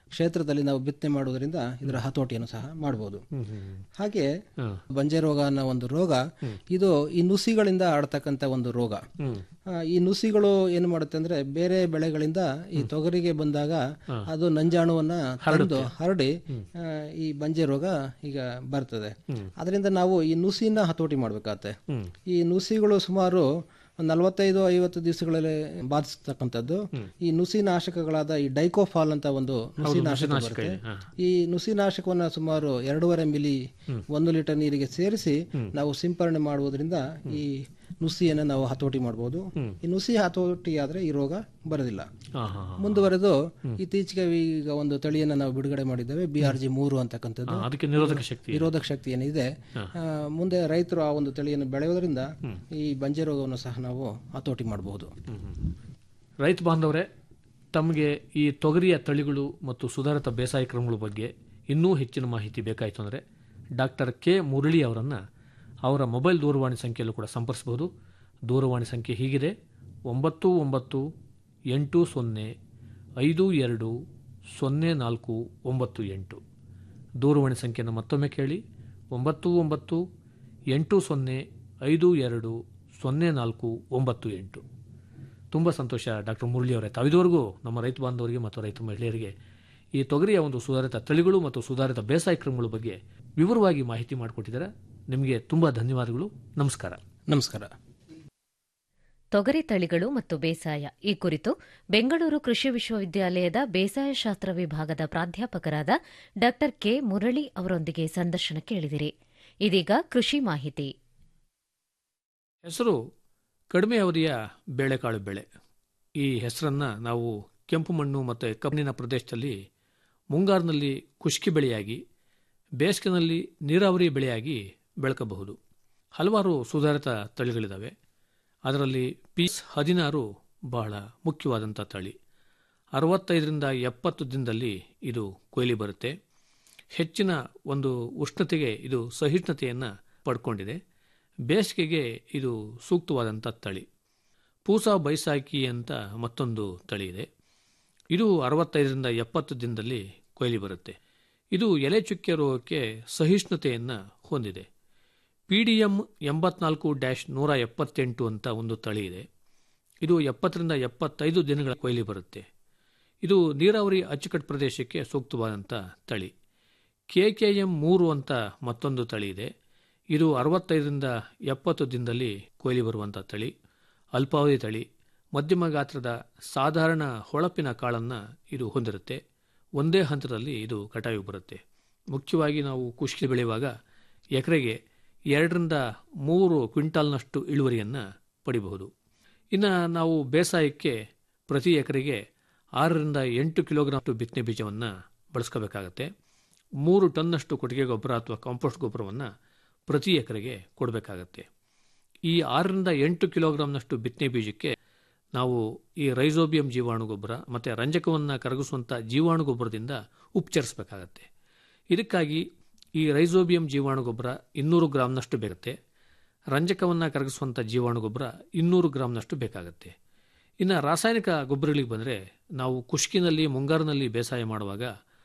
ಕ್ಷೇತ್ರದಲ್ಲಿ ನಾವು ಬಿತ್ತನೆ ಮಾಡುವುದರಿಂದ ಇದರ ಹತೋಟಿಯನ್ನು ಸಹ ಮಾಡಬಹುದು ಹ್ಮ್ ಹ್ಮ್ ಹಾಗೆ ಹ್ಮ್. ಬಂಜೆ ರೋಗ ಅನ್ನೋ ಒಂದು ರೋಗ ಇದು ಈ ನುಸಿಗಳಿಂದ ಆಡ್ತಕ್ಕಂಥ ಒಂದು ರೋಗ ಹ್ಮ್ ಆ, ಈ ನುಸಿಗಳು ಏನು ಮಾಡುತ್ತೆ ಅಂದ್ರೆ ಬೇರೆ ಬೆಳೆಗಳಿಂದ ಈ ತೊಗರಿಗೆ ಬಂದಾಗ ಅದು ನಂಜಾಣುವನ್ನ ತಂದು ಹರಡಿ ಆ, ಈ ಬಂಜೆ ರೋಗ ಈಗ ಬರ್ತದೆ ಅದರಿಂದ ನಾವು ಈ ನುಸಿನ ಹತೋಟಿ ಮಾಡ್ಬೇಕಾಗತ್ತೆ ಹ್ಮ್. ಈ ನುಸಿಗಳು ಸುಮಾರು ಒಂದು ನಲವತ್ತೈದು ಐವತ್ತು ದಿವಸಗಳಲ್ಲಿ ಬಾಧಿಸ್ತಕ್ಕಂಥದ್ದು ಈ ನುಸಿ ನಾಶಕಗಳಾದ ಈ ಡೈಕೋಫಾಲ್ ಅಂತ ಒಂದು ನುಸಿ ನಾಶಕ ಬರುತ್ತೆ ಈ ನುಸಿ ನಾಶಕವನ್ನ ಸುಮಾರು ಎರಡೂವರೆ ಮಿಲಿ ಒಂದು ಲೀಟರ್ ನೀರಿಗೆ ಸೇರಿಸಿ ನಾವು ಸಿಂಪರಣೆ ಮಾಡುವುದರಿಂದ ಈ ನುಸಿಯನ್ನು ನಾವು ಹತೋಟಿ ಮಾಡಬಹುದು ಈ ನುಸಿ ಹತೋಟಿ ಆದ್ರೆ ಈ ರೋಗ ಬರೋದಿಲ್ಲ ಹಾ ಹಾ ಹಾ. ಮುಂದುವರೆದು ಇತ್ತೀಚೆಗೆ ಈಗ ಒಂದು ತಳಿಯನ್ನು ನಾವು ಬಿಡುಗಡೆ ಮಾಡಿದ್ದೇವೆ ಬಿ ಆರ್ ಜಿ ಮೂರು ಅಂತಕ್ಕಂಥದ್ದು ಹಾ, ಅದಕ್ಕೆ ನಿರೋಧಕ ಶಕ್ತಿ ನಿರೋಧಕ ಶಕ್ತಿ ಏನಿದೆ ಆ, ಮುಂದೆ ರೈತರು ಆ ಒಂದು ತಳಿಯನ್ನು ಬೆಳೆಯೋದ್ರಿಂದ ಈ ಬಂಜೆ ರೋಗವನ್ನು ಸಹ ನಾವು ಹತೋಟಿ ಮಾಡಬಹುದು ರೈತ ಬಾಂಧವರೇ ತಮಗೆ ಈ ತೊಗರಿಯ ತಳಿಗಳು ಮತ್ತು ಸುಧಾರಿತ ಬೇಸಾಯ ಕ್ರಮಗಳ ಬಗ್ಗೆ ಇನ್ನೂ ಹೆಚ್ಚಿನ ಮಾಹಿತಿ ಬೇಕಾಯಿತು ಅಂದರೆ ಡಾಕ್ಟರ್ ಕೆ ಮುರಳಿ ಅವರನ್ನು ಅವರ ಮೊಬೈಲ್ ದೂರವಾಣಿ ಸಂಖ್ಯೆಯಲ್ಲೂ ಕೂಡ ಸಂಪರ್ಸಬಹುದು ದೂರವಾಣಿ ಸಂಖ್ಯೆ ಹೀಗಿದೆ ಒಂಬತ್ತು ಒಂಬತ್ತು ಎಂಟು ಸೊನ್ನೆ ಐದು ಎರಡು ಸೊನ್ನೆ ನಾಲ್ಕು ಒಂಬತ್ತು ಎಂಟು ದೂರವಾಣಿ ಸಂಖ್ಯೆಯನ್ನು ಮತ್ತೊಮ್ಮೆ ಕೇಳಿ ಒಂಬತ್ತು ಒಂಬತ್ತು ಎಂಟು ಸೊನ್ನೆ ಐದು ಎರಡು ಸೊನ್ನೆ ನಾಲ್ಕು ಒಂಬತ್ತು ಎಂಟು ತುಂಬ ಸಂತೋಷ ಡಾಕ್ಟರ್ ಮುರಳಿ ಅವರೇ ತಾವಿದುವರೆಗೂ ನಮ್ಮ ರೈತ ಬಾಂಧವರಿಗೆ ಮತ್ತು ರೈತ ಮಹಿಳೆಯರಿಗೆ ಈ ತೊಗರಿಯ ಒಂದು ಸುಧಾರಿತ ತಳಿಗಳು ಮತ್ತು ಸುಧಾರಿತ ಬೇಸಾಯ ಕ್ರಮಗಳ ಬಗ್ಗೆ ವಿವರವಾಗಿ ಮಾಹಿತಿ ಮಾಡಿಕೊಟ್ಟಿದ್ದಾರೆ ನಿಮಗೆ ತುಂಬ ಧನ್ಯವಾದಗಳು ನಮಸ್ಕಾರ ನಮಸ್ಕಾರ ತೊಗರಿ ತಳಿಗಳು ಮತ್ತು ಬೇಸಾಯ ಈ ಕುರಿತು ಬೆಂಗಳೂರು ಕೃಷಿ ವಿಶ್ವವಿದ್ಯಾಲಯದ ಬೇಸಾಯ ಶಾಸ್ತ್ರ ವಿಭಾಗದ ಪ್ರಾಧ್ಯಾಪಕರಾದ ಡಾ ಕೆ ಮುರಳಿ ಅವರೊಂದಿಗೆ ಸಂದರ್ಶನ ಕೇಳಿದಿರಿ ಇದೀಗ ಕೃಷಿ ಮಾಹಿತಿ ಹೆಸರು ಕಡಿಮೆ ಅವಧಿಯ ಬೇಳೆಕಾಳು ಬೆಳೆ ಈ ಹೆಸರನ್ನು ನಾವು ಕೆಂಪು ಮಣ್ಣು ಮತ್ತು ಕಬ್ಬಿನ ಪ್ರದೇಶದಲ್ಲಿ ಮುಂಗಾರಿನಲ್ಲಿ ಕುಷ್ಕಿ ಬೆಳೆಯಾಗಿ ಬೇಸಿಗೆನಲ್ಲಿ ನೀರಾವರಿ ಬೆಳೆಯಾಗಿ ಬೆಳಕಬಹುದು ಹಲವಾರು ಸುಧಾರಿತ ತಳಿಗಳಿದ್ದಾವೆ ಅದರಲ್ಲಿ ಪೀಸ್ ಹದಿನಾರು ಬಹಳ ಮುಖ್ಯವಾದಂಥ ತಳಿ ಅರವತ್ತೈದರಿಂದ ಎಪ್ಪತ್ತು ದಿನದಲ್ಲಿ ಇದು ಕೊಯ್ಲಿ ಬರುತ್ತೆ ಹೆಚ್ಚಿನ ಒಂದು ಉಷ್ಣತೆಗೆ ಇದು ಸಹಿಷ್ಣುತೆಯನ್ನು ಪಡ್ಕೊಂಡಿದೆ ಬೇಸಿಗೆಗೆ ಇದು ಸೂಕ್ತವಾದಂಥ ತಳಿ ಪೂಸಾ ಬೈಸಾಕಿ ಅಂತ ಮತ್ತೊಂದು ತಳಿ ಇದೆ ಇದು ಅರವತ್ತೈದರಿಂದ ಎಪ್ಪತ್ತು ದಿನದಲ್ಲಿ ಕೊಯ್ಲಿ ಬರುತ್ತೆ ಇದು ಎಲೆ ಚುಕ್ಕೆ ರೋಗಕ್ಕೆ ಸಹಿಷ್ಣುತೆಯನ್ನು ಹೊಂದಿದೆ ಪಿ ಡಿ ಎಂ ಎಂಬತ್ನಾಲ್ಕು ಡ್ಯಾಶ್ ನೂರ ಎಪ್ಪತ್ತೆಂಟು ಅಂತ ಒಂದು ತಳಿ ಇದೆ ಇದು ಎಪ್ಪತ್ತರಿಂದ ಎಪ್ಪತ್ತೈದು ದಿನಗಳ ಕೊಯ್ಲಿ ಬರುತ್ತೆ ಇದು ನೀರಾವರಿ ಅಚ್ಚುಕಟ್ಟು ಪ್ರದೇಶಕ್ಕೆ ಸೂಕ್ತವಾದಂಥ ತಳಿ ಕೆ ಕೆ ಎಂ ಮೂರು ಅಂತ ಮತ್ತೊಂದು ತಳಿ ಇದೆ ಇದು ಅರವತ್ತೈದರಿಂದ ಎಪ್ಪತ್ತು ದಿನದಲ್ಲಿ ಕೊಯ್ಲಿ ಬರುವಂಥ ತಳಿ ಅಲ್ಪಾವಧಿ ತಳಿ ಮಧ್ಯಮ ಗಾತ್ರದ ಸಾಧಾರಣ ಹೊಳಪಿನ ಕಾಳನ್ನು ಇದು ಹೊಂದಿರುತ್ತೆ ಒಂದೇ ಹಂತದಲ್ಲಿ ಇದು ಕಟಾವಿಗೆ ಬರುತ್ತೆ ಮುಖ್ಯವಾಗಿ ನಾವು ಕುಷ್ಕಿ ಬೆಳೆಯುವಾಗ ಎಕರೆಗೆ ಎರಡರಿಂದ ಮೂರು ಕ್ವಿಂಟಾಲ್ನಷ್ಟು ಇಳುವರಿಯನ್ನು ಪಡಿಬಹುದು ಇನ್ನು ನಾವು ಬೇಸಾಯಕ್ಕೆ ಪ್ರತಿ ಎಕರೆಗೆ ಆರರಿಂದ ಎಂಟು ಕಿಲೋಗ್ರಾಂ ಬಿತ್ತನೆ ಬೀಜವನ್ನು ಬಳಸ್ಕೋಬೇಕಾಗತ್ತೆ ಮೂರು ಟನ್ನಷ್ಟು ಕೊಟ್ಟಿಗೆ ಗೊಬ್ಬರ ಅಥವಾ ಕಾಂಪೋಸ್ಟ್ ಗೊಬ್ಬರವನ್ನು ಪ್ರತಿ ಎಕರೆಗೆ ಕೊಡಬೇಕಾಗತ್ತೆ ಈ ಆರರಿಂದ ಎಂಟು ಕಿಲೋಗ್ರಾಂನಷ್ಟು ಬಿತ್ತನೆ ಬೀಜಕ್ಕೆ ನಾವು ಈ ರೈಸೋಬಿಯಂ ಜೀವಾಣು ಗೊಬ್ಬರ ಮತ್ತು ರಂಜಕವನ್ನು ಕರಗಿಸುವಂಥ ಜೀವಾಣು ಗೊಬ್ಬರದಿಂದ ಉಪಚರಿಸಬೇಕಾಗತ್ತೆ ಇದಕ್ಕಾಗಿ ಈ ರೈಸೋಬಿಯಂ ಜೀವಾಣು ಗೊಬ್ಬರ ಇನ್ನೂರು ಗ್ರಾಂನಷ್ಟು ಬೇಕಾಗುತ್ತೆ ರಂಜಕವನ್ನು ಕರಗಿಸುವಂಥ ಜೀವಾಣು ಗೊಬ್ಬರ ಇನ್ನೂರು ಗ್ರಾಂನಷ್ಟು ಬೇಕಾಗುತ್ತೆ ಇನ್ನು ರಾಸಾಯನಿಕ ಗೊಬ್ಬರಗಳಿಗೆ ಬಂದರೆ ನಾವು ಕುಷ್ಕಿನಲ್ಲಿ ಮುಂಗಾರಿನಲ್ಲಿ ಬೇಸಾಯ ಮಾಡುವಾಗ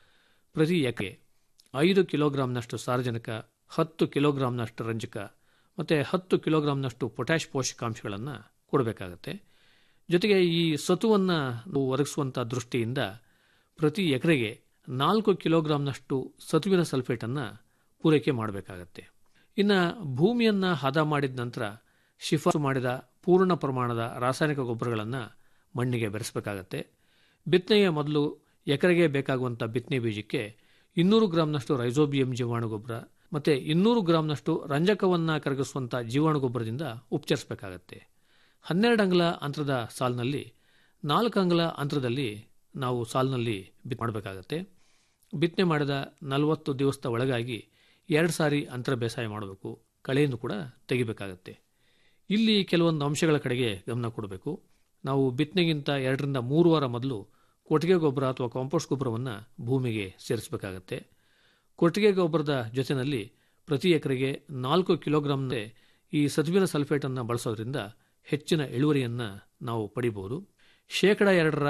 ಪ್ರತಿ ಎಕರೆ ಐದು ಕಿಲೋಗ್ರಾಂನಷ್ಟು ಸಾರಜನಕ ಹತ್ತು ಕಿಲೋಗ್ರಾಂನಷ್ಟು ರಂಜಕ ಮತ್ತು ಹತ್ತು ಕಿಲೋಗ್ರಾಂನಷ್ಟು ಪೊಟ್ಯಾಶ್ ಪೋಷಕಾಂಶಗಳನ್ನು ಕೊಡಬೇಕಾಗತ್ತೆ ಜೊತೆಗೆ ಈ ಸತುವನ್ನು ಒದಗಿಸುವಂಥ ದೃಷ್ಟಿಯಿಂದ ಪ್ರತಿ ಎಕರೆಗೆ ನಾಲ್ಕು ಕಿಲೋಗ್ರಾಂನಷ್ಟು ಸತುವಿನ ಸಲ್ಫೇಟನ್ನು ಪೂರೈಕೆ ಮಾಡಬೇಕಾಗತ್ತೆ ಇನ್ನು ಭೂಮಿಯನ್ನು ಹದ ಮಾಡಿದ ನಂತರ ಶಿಫಾರಸು ಮಾಡಿದ ಪೂರ್ಣ ಪ್ರಮಾಣದ ರಾಸಾಯನಿಕ ಗೊಬ್ಬರಗಳನ್ನು ಮಣ್ಣಿಗೆ ಬೆರೆಸಬೇಕಾಗತ್ತೆ ಬಿತ್ತನೆಯ ಮೊದಲು ಎಕರೆಗೆ ಬೇಕಾಗುವಂಥ ಬಿತ್ತನೆ ಬೀಜಕ್ಕೆ ಇನ್ನೂರು ಗ್ರಾಂನಷ್ಟು ರೈಸೋಬಿಯಂ ಜೀವಾಣು ಗೊಬ್ಬರ ಮತ್ತು ಇನ್ನೂರು ಗ್ರಾಂನಷ್ಟು ರಂಜಕವನ್ನು ಕರಗಿಸುವಂಥ ಜೀವಾಣು ಗೊಬ್ಬರದಿಂದ ಉಪಚರಿಸಬೇಕಾಗತ್ತೆ ಹನ್ನೆರಡು ಅಂಗಲ ಅಂತರದ ಸಾಲಿನಲ್ಲಿ ನಾಲ್ಕು ಅಂಗಲ ಅಂತರದಲ್ಲಿ ನಾವು ಸಾಲಿನಲ್ಲಿ ಬಿತ್ ಮಾಡಬೇಕಾಗತ್ತೆ ಬಿತ್ತನೆ ಮಾಡಿದ ನಲವತ್ತು ದಿವಸದ ಒಳಗಾಗಿ ಎರಡು ಸಾರಿ ಅಂತರ ಬೇಸಾಯ ಮಾಡಬೇಕು ಕಳೆಯನ್ನು ಕೂಡ ತೆಗಿಬೇಕಾಗತ್ತೆ ಇಲ್ಲಿ ಕೆಲವೊಂದು ಅಂಶಗಳ ಕಡೆಗೆ ಗಮನ ಕೊಡಬೇಕು ನಾವು ಬಿತ್ತನೆಗಿಂತ ಎರಡರಿಂದ ಮೂರು ವಾರ ಮೊದಲು ಕೊಟ್ಟಿಗೆ ಗೊಬ್ಬರ ಅಥವಾ ಕಾಂಪೋಸ್ಟ್ ಗೊಬ್ಬರವನ್ನು ಭೂಮಿಗೆ ಸೇರಿಸಬೇಕಾಗತ್ತೆ ಕೊಟ್ಟಿಗೆ ಗೊಬ್ಬರದ ಜೊತೆಯಲ್ಲಿ ಪ್ರತಿ ಎಕರೆಗೆ ನಾಲ್ಕು ಕಿಲೋಗ್ರಾಂನ ಈ ಸತುವಿನ ಸಲ್ಫೇಟನ್ನು ಬಳಸೋದ್ರಿಂದ ಹೆಚ್ಚಿನ ಇಳುವರಿಯನ್ನು ನಾವು ಪಡಿಬಹುದು ಶೇಕಡ ಎರಡರ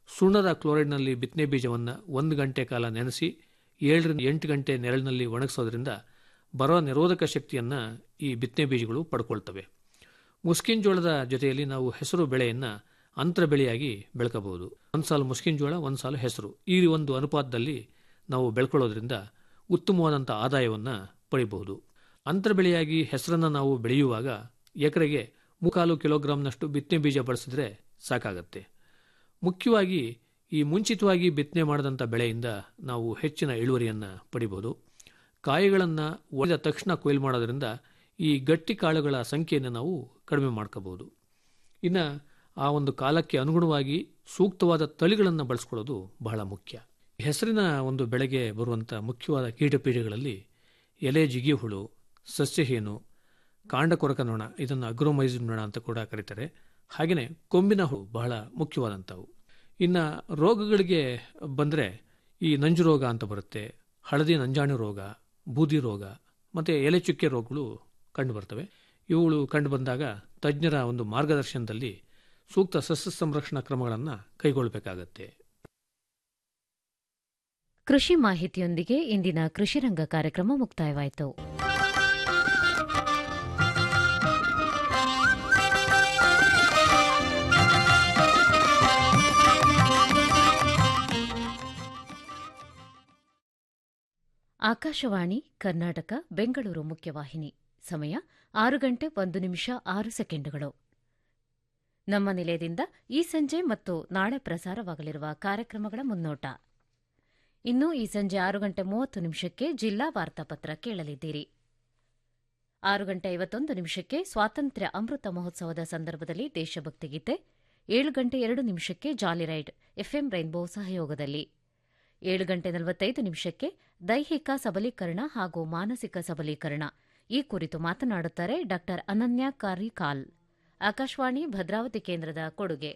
ಸುಣ್ಣದ ಕ್ಲೋರೈಡ್ನಲ್ಲಿ ಬಿತ್ತನೆ ಬೀಜವನ್ನು ಒಂದು ಗಂಟೆ ಕಾಲ ನೆನೆಸಿ ಏಳರಿಂದ ಎಂಟು ಗಂಟೆ ನೆರಳಿನಲ್ಲಿ ಒಣಗಿಸೋದ್ರಿಂದ ಬರೋ ನಿರೋಧಕ ಶಕ್ತಿಯನ್ನು ಈ ಬಿತ್ತನೆ ಬೀಜಗಳು ಪಡ್ಕೊಳ್ತವೆ ಮುಸ್ಕಿನ್ ಜೋಳದ ಜೊತೆಯಲ್ಲಿ ನಾವು ಹೆಸರು ಬೆಳೆಯನ್ನು ಅಂತರ ಬೆಳೆಯಾಗಿ ಬೆಳ್ಕೋಬಹುದು ಒಂದು ಸಾಲು ಮುಸ್ಕಿನ್ ಜೋಳ ಒಂದು ಸಾಲು ಹೆಸರು ಈ ಒಂದು ಅನುಪಾತದಲ್ಲಿ ನಾವು ಬೆಳ್ಕೊಳ್ಳೋದ್ರಿಂದ ಉತ್ತಮವಾದಂಥ ಆದಾಯವನ್ನು ಪಡಿಬಹುದು ಅಂತರ ಬೆಳೆಯಾಗಿ ಹೆಸರನ್ನು ನಾವು ಬೆಳೆಯುವಾಗ ಎಕರೆಗೆ ಮುಕ್ಕಾಲು ಕಿಲೋಗ್ರಾಂನಷ್ಟು ಬಿತ್ತನೆ ಬೀಜ ಬಳಸಿದ್ರೆ ಸಾಕಾಗತ್ತೆ ಮುಖ್ಯವಾಗಿ ಈ ಮುಂಚಿತವಾಗಿ ಬಿತ್ತನೆ ಮಾಡಿದಂಥ ಬೆಳೆಯಿಂದ ನಾವು ಹೆಚ್ಚಿನ ಇಳುವರಿಯನ್ನು ಪಡಿಬಹುದು ಕಾಯಿಗಳನ್ನು ಒಡೆದ ತಕ್ಷಣ ಕೊಯ್ಲು ಮಾಡೋದ್ರಿಂದ ಈ ಗಟ್ಟಿ ಕಾಳುಗಳ ಸಂಖ್ಯೆಯನ್ನು ನಾವು ಕಡಿಮೆ ಮಾಡ್ಕೋಬಹುದು ಇನ್ನು ಆ ಒಂದು ಕಾಲಕ್ಕೆ ಅನುಗುಣವಾಗಿ ಸೂಕ್ತವಾದ ತಳಿಗಳನ್ನು ಬಳಸ್ಕೊಳ್ಳೋದು ಬಹಳ ಮುಖ್ಯ ಹೆಸರಿನ ಒಂದು ಬೆಳೆಗೆ ಬರುವಂಥ ಮುಖ್ಯವಾದ ಕೀಟಪೀಡೆಗಳಲ್ಲಿ ಎಲೆ ಜಿಗಿ ಹುಳು ಸಸ್ಯಹೀನು ಕಾಂಡಕೊರಕ ನೊಣ ಇದನ್ನು ಅಗ್ರೋಮೈಸಿನ್ ನೊಣ ಅಂತ ಕೂಡ ಕರೀತಾರೆ ಹಾಗೆಯೇ ಕೊಂಬಿನ ಹುಳು ಬಹಳ ಮುಖ್ಯವಾದಂಥವು ಇನ್ನು ರೋಗಗಳಿಗೆ ಬಂದರೆ ಈ ನಂಜು ರೋಗ ಅಂತ ಬರುತ್ತೆ ಹಳದಿ ನಂಜಾಣು ರೋಗ ಬೂದಿ ರೋಗ ಮತ್ತು ಎಲೆ ಚುಕ್ಕೆ ರೋಗಗಳು ಕಂಡುಬರ್ತವೆ ಇವುಗಳು ಕಂಡು ಬಂದಾಗ ತಜ್ಞರ ಒಂದು ಮಾರ್ಗದರ್ಶನದಲ್ಲಿ ಸೂಕ್ತ ಸಸ್ಯ ಸಂರಕ್ಷಣಾ ಕ್ರಮಗಳನ್ನು ಕೈಗೊಳ್ಳಬೇಕಾಗತ್ತೆ ಕೃಷಿ ಮಾಹಿತಿಯೊಂದಿಗೆ ಇಂದಿನ ಕೃಷಿರಂಗ ಕಾರ್ಯಕ್ರಮ ಮುಕ್ತಾಯವಾಯಿತು ಆಕಾಶವಾಣಿ ಕರ್ನಾಟಕ ಬೆಂಗಳೂರು ಮುಖ್ಯವಾಹಿನಿ ಸಮಯ ಆರು ಗಂಟೆ ಒಂದು ನಿಮಿಷ ಆರು ಸೆಕೆಂಡುಗಳು ನಮ್ಮ ನಿಲಯದಿಂದ ಈ ಸಂಜೆ ಮತ್ತು ನಾಳೆ ಪ್ರಸಾರವಾಗಲಿರುವ ಕಾರ್ಯಕ್ರಮಗಳ ಮುನ್ನೋಟ ಇನ್ನು ಈ ಸಂಜೆ ಆರು ಗಂಟೆ ಮೂವತ್ತು ನಿಮಿಷಕ್ಕೆ ಜಿಲ್ಲಾ ವಾರ್ತಾಪತ್ರ ಕೇಳಲಿದ್ದೀರಿ ಆರು ಗಂಟೆ ಐವತ್ತೊಂದು ನಿಮಿಷಕ್ಕೆ ಸ್ವಾತಂತ್ರ್ಯ ಅಮೃತ ಮಹೋತ್ಸವದ ಸಂದರ್ಭದಲ್ಲಿ ದೇಶಭಕ್ತಿ ಗೀತೆ ಏಳು ಗಂಟೆ ಎರಡು ನಿಮಿಷಕ್ಕೆ ಜಾಲಿ ರೈಡ್ ಎಫ್ಎಂ ರೈನ್ಬೋ ಸಹಯೋಗದಲ್ಲಿ ಏಳು ಗಂಟೆ ನಲವತ್ತೈದು ನಿಮಿಷಕ್ಕೆ ದೈಹಿಕ ಸಬಲೀಕರಣ ಹಾಗೂ ಮಾನಸಿಕ ಸಬಲೀಕರಣ ಈ ಕುರಿತು ಮಾತನಾಡುತ್ತಾರೆ ಡಾ ಅನನ್ಯ ಕಾರಿಕಾಲ್ ಆಕಾಶವಾಣಿ ಭದ್ರಾವತಿ ಕೇಂದ್ರದ ಕೊಡುಗೆ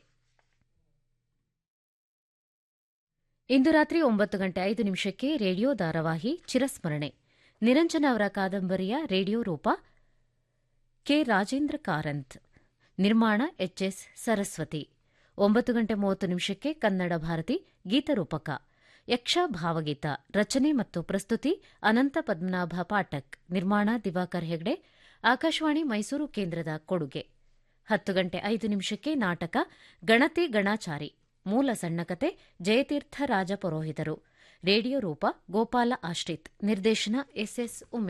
ಇಂದು ರಾತ್ರಿ ಒಂಬತ್ತು ಗಂಟೆ ಐದು ನಿಮಿಷಕ್ಕೆ ರೇಡಿಯೋ ಧಾರಾವಾಹಿ ಚಿರಸ್ಮರಣೆ ನಿರಂಜನ ಅವರ ಕಾದಂಬರಿಯ ರೇಡಿಯೋ ರೂಪ ಕೆ ರಾಜೇಂದ್ರ ಕಾರಂತ್ ನಿರ್ಮಾಣ ಎಚ್ಎಸ್ ಸರಸ್ವತಿ ಒಂಬತ್ತು ಗಂಟೆ ಮೂವತ್ತು ನಿಮಿಷಕ್ಕೆ ಕನ್ನಡ ಭಾರತಿ ಗೀತರೂಪಕ ಯಕ್ಷ ಭಾವಗೀತ ರಚನೆ ಮತ್ತು ಪ್ರಸ್ತುತಿ ಅನಂತ ಪದ್ಮನಾಭ ಪಾಠಕ್ ನಿರ್ಮಾಣ ದಿವಾಕರ್ ಹೆಗ್ಡೆ ಆಕಾಶವಾಣಿ ಮೈಸೂರು ಕೇಂದ್ರದ ಕೊಡುಗೆ ಹತ್ತು ಗಂಟೆ ಐದು ನಿಮಿಷಕ್ಕೆ ನಾಟಕ ಗಣತಿ ಗಣಾಚಾರಿ ಮೂಲ ಸಣ್ಣಕತೆ ಜಯತೀರ್ಥ ರಾಜ ಪುರೋಹಿತರು ರೇಡಿಯೋ ರೂಪ ಗೋಪಾಲ ಆಶ್ರಿತ್ ನಿರ್ದೇಶನ ಎಸ್ಎಸ್ ಉಮೇಶ್